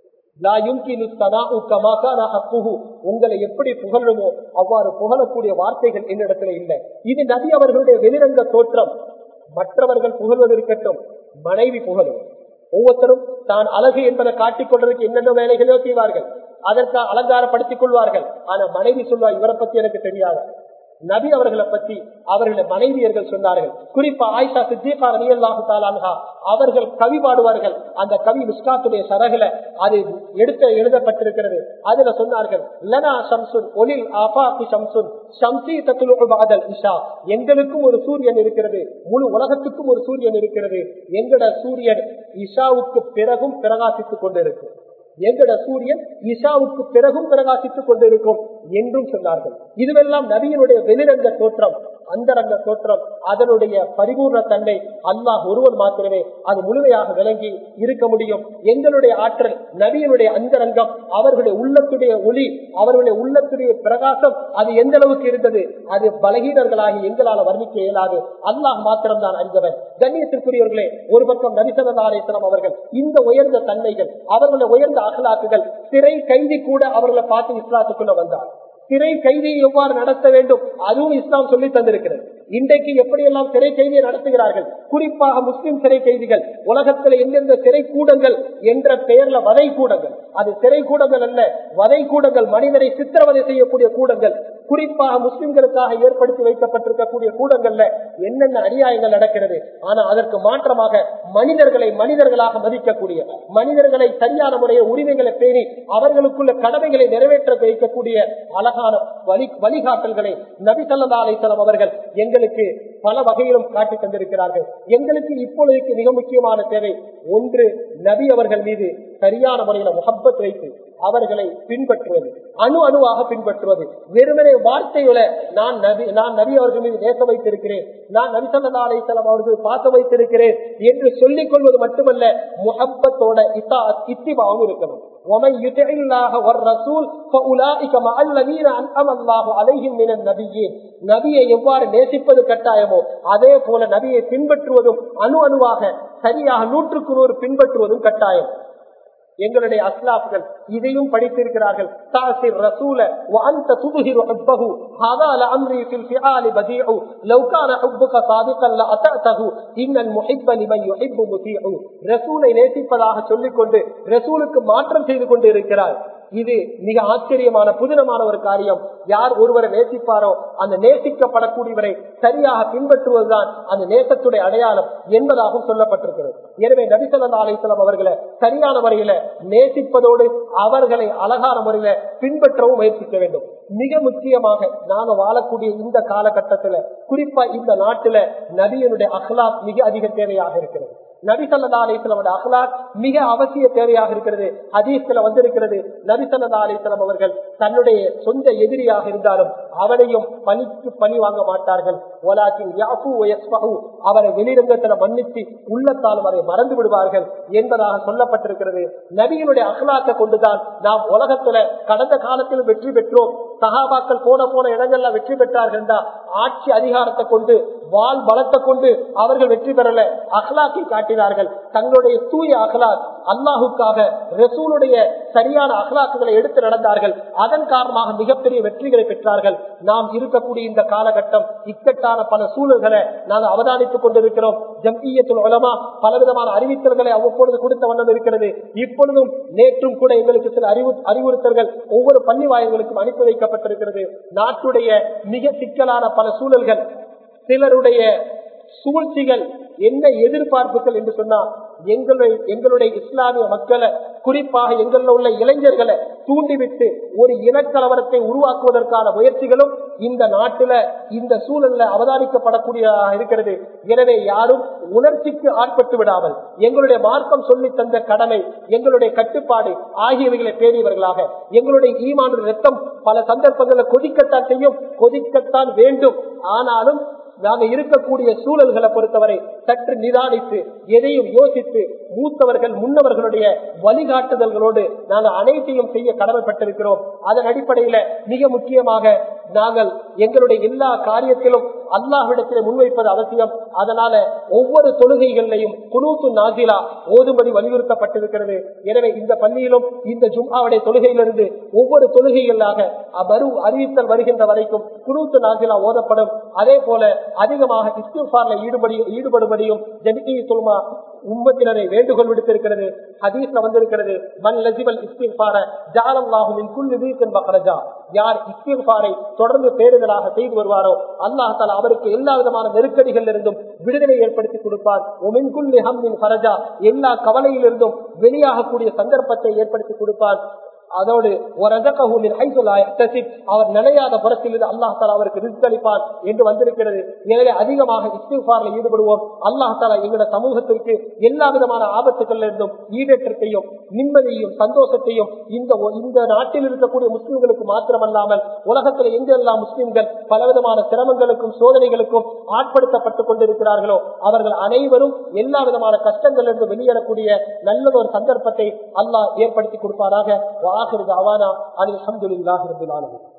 உங்களை எப்படி புகழணுமோ அவ்வாறு புகழக்கூடிய வார்த்தைகள் என்னிடத்துல இல்லை இது நபி அவர்களுடைய வெளிரங்க தோற்றம் மற்றவர்கள் புகழ்வது இருக்கட்டும் மனைவி புகழும் ஒவ்வொருத்தரும் தான் அழகு என்பதை காட்டிக் கொள்வதற்கு என்னென்ன வேலைகளோ செய்வார்கள் அதற்கு அலங்காரப்படுத்திக் கொள்வார்கள் ஆனா மனைவி சொல்வா இவரை பத்தி எனக்கு தெரியாது நபி அவர்களை பற்றி அவர்களுடைய மனைவியர்கள் சொன்னார்கள் குறிப்பா ஆயிஷா சித்திகா ரலியல்லாஹு தாலான்ஹா அவர்கள் கவி பாடுவார்கள் அந்த கவி மிஸ்காத்துடைய சரகுல அது எடுத்து எழுதப்பட்டிருக்கிறது அதுல சொன்னார்கள் லனா ஷம்சுன் ஒலில் ஆபாக்கு ஷம்சுன் ஷம்சி தத்துலு பாதல் இஷா எங்களுக்கும் ஒரு சூரியன் இருக்கிறது முழு உலகத்துக்கும் ஒரு சூரியன் இருக்கிறது எங்கட சூரியன் இஷாவுக்கு பிறகும் பிரகாசித்துக் கொண்டிருக்கும் எங்கட சூரியன் இஷாவுக்கு பிறகும் பிரகாசித்துக் கொண்டிருக்கும் என்றும் சொன்னார்கள் இதுவெல்லாம் நபியினுடைய வெளிரங்க தோற்றம் அந்தரங்க தோற்றம் அதனுடைய பரிபூர்ண தன்மை அல்லாஹ் ஒருவன் மாத்திரமே அது முழுமையாக விளங்கி இருக்க முடியும் எங்களுடைய ஆற்றல் நபியினுடைய அந்தரங்கம் அவர்களுடைய உள்ளத்துடைய ஒளி அவர்களுடைய உள்ளத்துடைய பிரகாசம் அது எந்த அளவுக்கு இருந்தது அது பலகீனர்களாகி எங்களால் வர்ணிக்க இயலாது அல்லாஹ் மாத்திரம் தான் அறிந்தவன் கண்ணியத்திற்குரியவர்களே ஒரு பக்கம் நபிசல்லாசனம் அவர்கள் இந்த உயர்ந்த தன்மைகள் அவர்களுடைய உயர்ந்த அகலாக்குகள் சிறை கைதி கூட அவர்களை பார்த்து இஸ்லாத்துக்குள்ள வந்தார் சிறை கைதியை எவ்வாறு நடத்த வேண்டும் அதுவும் இஸ்லாம் சொல்லி தந்திருக்கிறது இன்றைக்கு எப்படியெல்லாம் சிறை கைதியை நடத்துகிறார்கள் குறிப்பாக முஸ்லிம் சிறை கைதிகள் உலகத்தில் எந்தெந்த சிறை கூடங்கள் என்ற பெயர்ல வதை கூடங்கள் அது சிறை கூடங்கள் அல்ல வதை கூடங்கள் மனிதனை சித்திரவதை செய்யக்கூடிய கூடங்கள் குறிப்பாக முஸ்லிம்களுக்காக ஏற்படுத்தி வைக்கப்பட்டிருக்கக்கூடிய கூடங்கள்ல என்னென்ன அநியாயங்கள் நடக்கிறது ஆனா அதற்கு மாற்றமாக மனிதர்களை மனிதர்களாக மதிக்கக்கூடிய மனிதர்களை சரியான முறையில் உரிமைகளை பேணி அவர்களுக்குள்ள கடமைகளை நிறைவேற்ற வைக்கக்கூடிய அழகான வழி வழிகாட்டல்களை நபி சல்லா அலிசல்லாம் அவர்கள் எங்களுக்கு பல வகையிலும் காட்டி தந்திருக்கிறார்கள் எங்களுக்கு இப்பொழுதுக்கு மிக முக்கியமான தேவை ஒன்று நபி அவர்கள் மீது சரியான முறையில முகப்பத் வைத்து அவர்களை பின்பற்றுவது அணு அணுவாக பின்பற்றுவது வெறுமனே வார்த்தையில நான் நபி நான் நபி அவர்கள் மீது நேச வைத்திருக்கிறேன் நான் நபி சல்லா அலிசல்லாம் அவர்கள் பார்க்க வைத்திருக்கிறேன் என்று சொல்லிக் கொள்வது மட்டுமல்ல முகப்பத்தோட இத்தா இத்திபாவும் இருக்கணும் ومن يطع الله والرسول فاولئك مع الذين انعم الله عليهم من النبيين நபியை எவ்வாறு நேசிப்பது கட்டாயமோ அதே போல நபியை பின்பற்றுவதும் அணு அணுவாக சரியாக நூற்றுக்கு நூறு பின்பற்றுவதும் கட்டாயம் எங்களுடைய அஸ்லாப்கள் இதையும் படித்திருக்கிறார்கள் தாசிர் ரசூல وانت تظهر حبه هذا لامري في الفعال بديع لو كان حبك صادقا لاتاته ان المحب لمن يحب مطيع ரசூலை நேசிப்பதாக சொல்லிக் கொண்டு ரசூலுக்கு மாற்றம் செய்து கொண்டு இருக்கிறார் இது மிக ஆச்சரியமான புதினமான ஒரு காரியம் யார் ஒருவரை நேசிப்பாரோ அந்த நேசிக்கப்படக்கூடியவரை சரியாக பின்பற்றுவதுதான் அந்த நேசத்துடைய அடையாளம் என்பதாகவும் சொல்லப்பட்டிருக்கிறது எனவே நபிசல்லா அலிஸ்லாம் அவர்களை சரியான முறையில நேசிப்பதோடு அவர்களை அழகான முறையில பின்பற்றவும் முயற்சிக்க வேண்டும் மிக முக்கியமாக நாங்க வாழக்கூடிய இந்த காலகட்டத்துல குறிப்பா இந்த நாட்டுல நபியனுடைய அஹ்லாக் மிக அதிக தேவையாக இருக்கிறது நபி சல்லா அலிஸ்லமோட அஹ்லாக் மிக அவசிய தேவையாக இருக்கிறது ஹதீஸ்ல வந்திருக்கிறது நபி சல்லா அலிஸ்லாம் அவர்கள் தன்னுடைய சொந்த எதிரியாக இருந்தாலும் அவனையும் பணிக்கு பணி வாங்க மாட்டார்கள் அவரை வெளிரங்கத்துல மன்னித்து உள்ளத்தாலும் அதை மறந்து விடுவார்கள் என்பதாக சொல்லப்பட்டிருக்கிறது நபியினுடைய அகலாக்க கொண்டுதான் நாம் உலகத்துல கடந்த காலத்தில் வெற்றி பெற்றோம் சகாபாக்கள் போன போன இடங்கள்ல வெற்றி பெற்றார்கள் ஆட்சி அதிகாரத்தை கொண்டு வால் பலத்தை கொண்டு அவர்கள் வெற்றி பெறல அஹ்லாக்கை காட்டினார்கள் தங்களுடைய தூய அகலாக் அல்லாஹுக்காக ரசூலுடைய சரியான அகலாக்குகளை எடுத்து நடந்தார்கள் அதன் காரணமாக மிகப்பெரிய வெற்றிகளை பெற்றார்கள் நாம் இருக்கக்கூடிய இந்த காலகட்டம் இக்கட்டான பல சூழல்களை நாங்கள் அவதானித்துக் கொண்டிருக்கிறோம் ஜம்இயத்துல் உலமா பலவிதமான அறிவித்தல்களை அவ்வப்பொழுது கொடுத்த வண்ணம் இருக்கிறது இப்பொழுதும் நேற்றும் கூட எங்களுக்கு சில அறிவு அறிவுறுத்தல்கள் ஒவ்வொரு பள்ளி வாயங்களுக்கும் அனுப்பி வைக்கப்பட்டிருக்கிறது நாட்டுடைய மிக சிக்கலான பல சூழல்கள் சிலருடைய சூழ்ச்சிகள் என்ன எதிர்பார்ப்புகள் என்று சொன்னா எங்களுடைய எங்களுடைய இஸ்லாமிய மக்களை குறிப்பாக எங்களில் உள்ள இளைஞர்களை தூண்டிவிட்டு ஒரு இனக்கலவரத்தை உருவாக்குவதற்கான முயற்சிகளும் இந்த நாட்டில இந்த சூழல்ல அவதானிக்கப்படக்கூடியதாக இருக்கிறது எனவே யாரும் உணர்ச்சிக்கு ஆட்பட்டு விடாமல் எங்களுடைய மார்க்கம் சொல்லி தந்த கடமை எங்களுடைய கட்டுப்பாடு ஆகியவைகளை பேணியவர்களாக எங்களுடைய ஈமான ரத்தம் பல சந்தர்ப்பங்களில் கொதிக்கத்தான் செய்யும் கொதிக்கத்தான் வேண்டும் ஆனாலும் நாங்க இருக்கக்கூடிய சூழல்களை பொறுத்தவரை சற்று நிதானித்து எதையும் யோசித்து மூத்தவர்கள் முன்னவர்களுடைய வழிகாட்டுதல்களோடு நாங்கள் அனைத்தையும் செய்ய கடமைப்பட்டிருக்கிறோம் அதன் அடிப்படையில மிக முக்கியமாக நாங்கள் எங்களுடைய எல்லா காரியத்திலும் அல்லாஹ்விடத்தில் முன்வைப்பது அவசியம் அதனால ஒவ்வொரு தொழுகைகளிலையும் குனூத்து நாசிலா ஓதும்படி வலியுறுத்தப்பட்டிருக்கிறது எனவே இந்த பள்ளியிலும் இந்த ஜும்மாவுடைய தொழுகையிலிருந்து ஒவ்வொரு தொழுகைகளாக வரு அறிவித்தல் வருகின்ற வரைக்கும் குனூத்து நாசிலா ஓதப்படும் அதே போல அதிகமாக இஸ்திஃபார்ல ஈடுபடி ஈடுபடும்படியும் ஜனிகி சொல்மா உம்மத்தினரை வேண்டுகோள் விடுத்திருக்கிறது ஹதீஸ்ல வந்திருக்கிறது மன் லசிபல் இஸ்திஃபார ஜாலல்லாஹுமின் குல்லு வீசன் பஹரஜா யார் இஸ்திஃபாரை தொடர்ந்து பேருதலாக செய்து வருவாரோ அல்லாஹ் தாலா அவருக்கு எல்லா விதமான நெருக்கடிகள் இருந்தும் விடுதலை ஏற்படுத்தி கொடுப்பார் ஒமின் குல்லி ஹம்மின் ஃபரஜா எல்லா கவலையிலிருந்தும் வெளியாகக்கூடிய சந்தர்ப்பத்தை ஏற்படுத்தி கொடுப்பார் அதோடு அவர் நிலையாத புறத்தில் அல்லாஹ் தாலா அவருக்கு ரிஸ்க் அளிப்பார் என்று வந்திருக்கிறது எனவே அதிகமாக இஸ்திஃபார்ல ஈடுபடுவோம் அல்லாஹ் தாலா எங்களுடைய சமூகத்திற்கு எல்லா விதமான ஆபத்துக்கள் இருந்தும் ஈடேற்றத்தையும் நிம்மதியையும் சந்தோஷத்தையும் இந்த இந்த நாட்டில் இருக்கக்கூடிய முஸ்லிம்களுக்கு மாத்திரமல்லாமல் உலகத்தில் எங்கெல்லாம் முஸ்லிம்கள் பலவிதமான சிரமங்களுக்கும் சோதனைகளுக்கும் ஆட்படுத்தப்பட்டுக் கொண்டிருக்கிறார்களோ அவர்கள் அனைவரும் எல்லா விதமான கஷ்டங்களிலிருந்து வெளியேறக்கூடிய நல்ல ஒரு சந்தர்ப்பத்தை அல்லாஹ் ஏற்படுத்தி கொடுப்பாராக வாஹிர் அவானா அனில் அஹமதுல்லாஹி ரபில் ஆலமீன்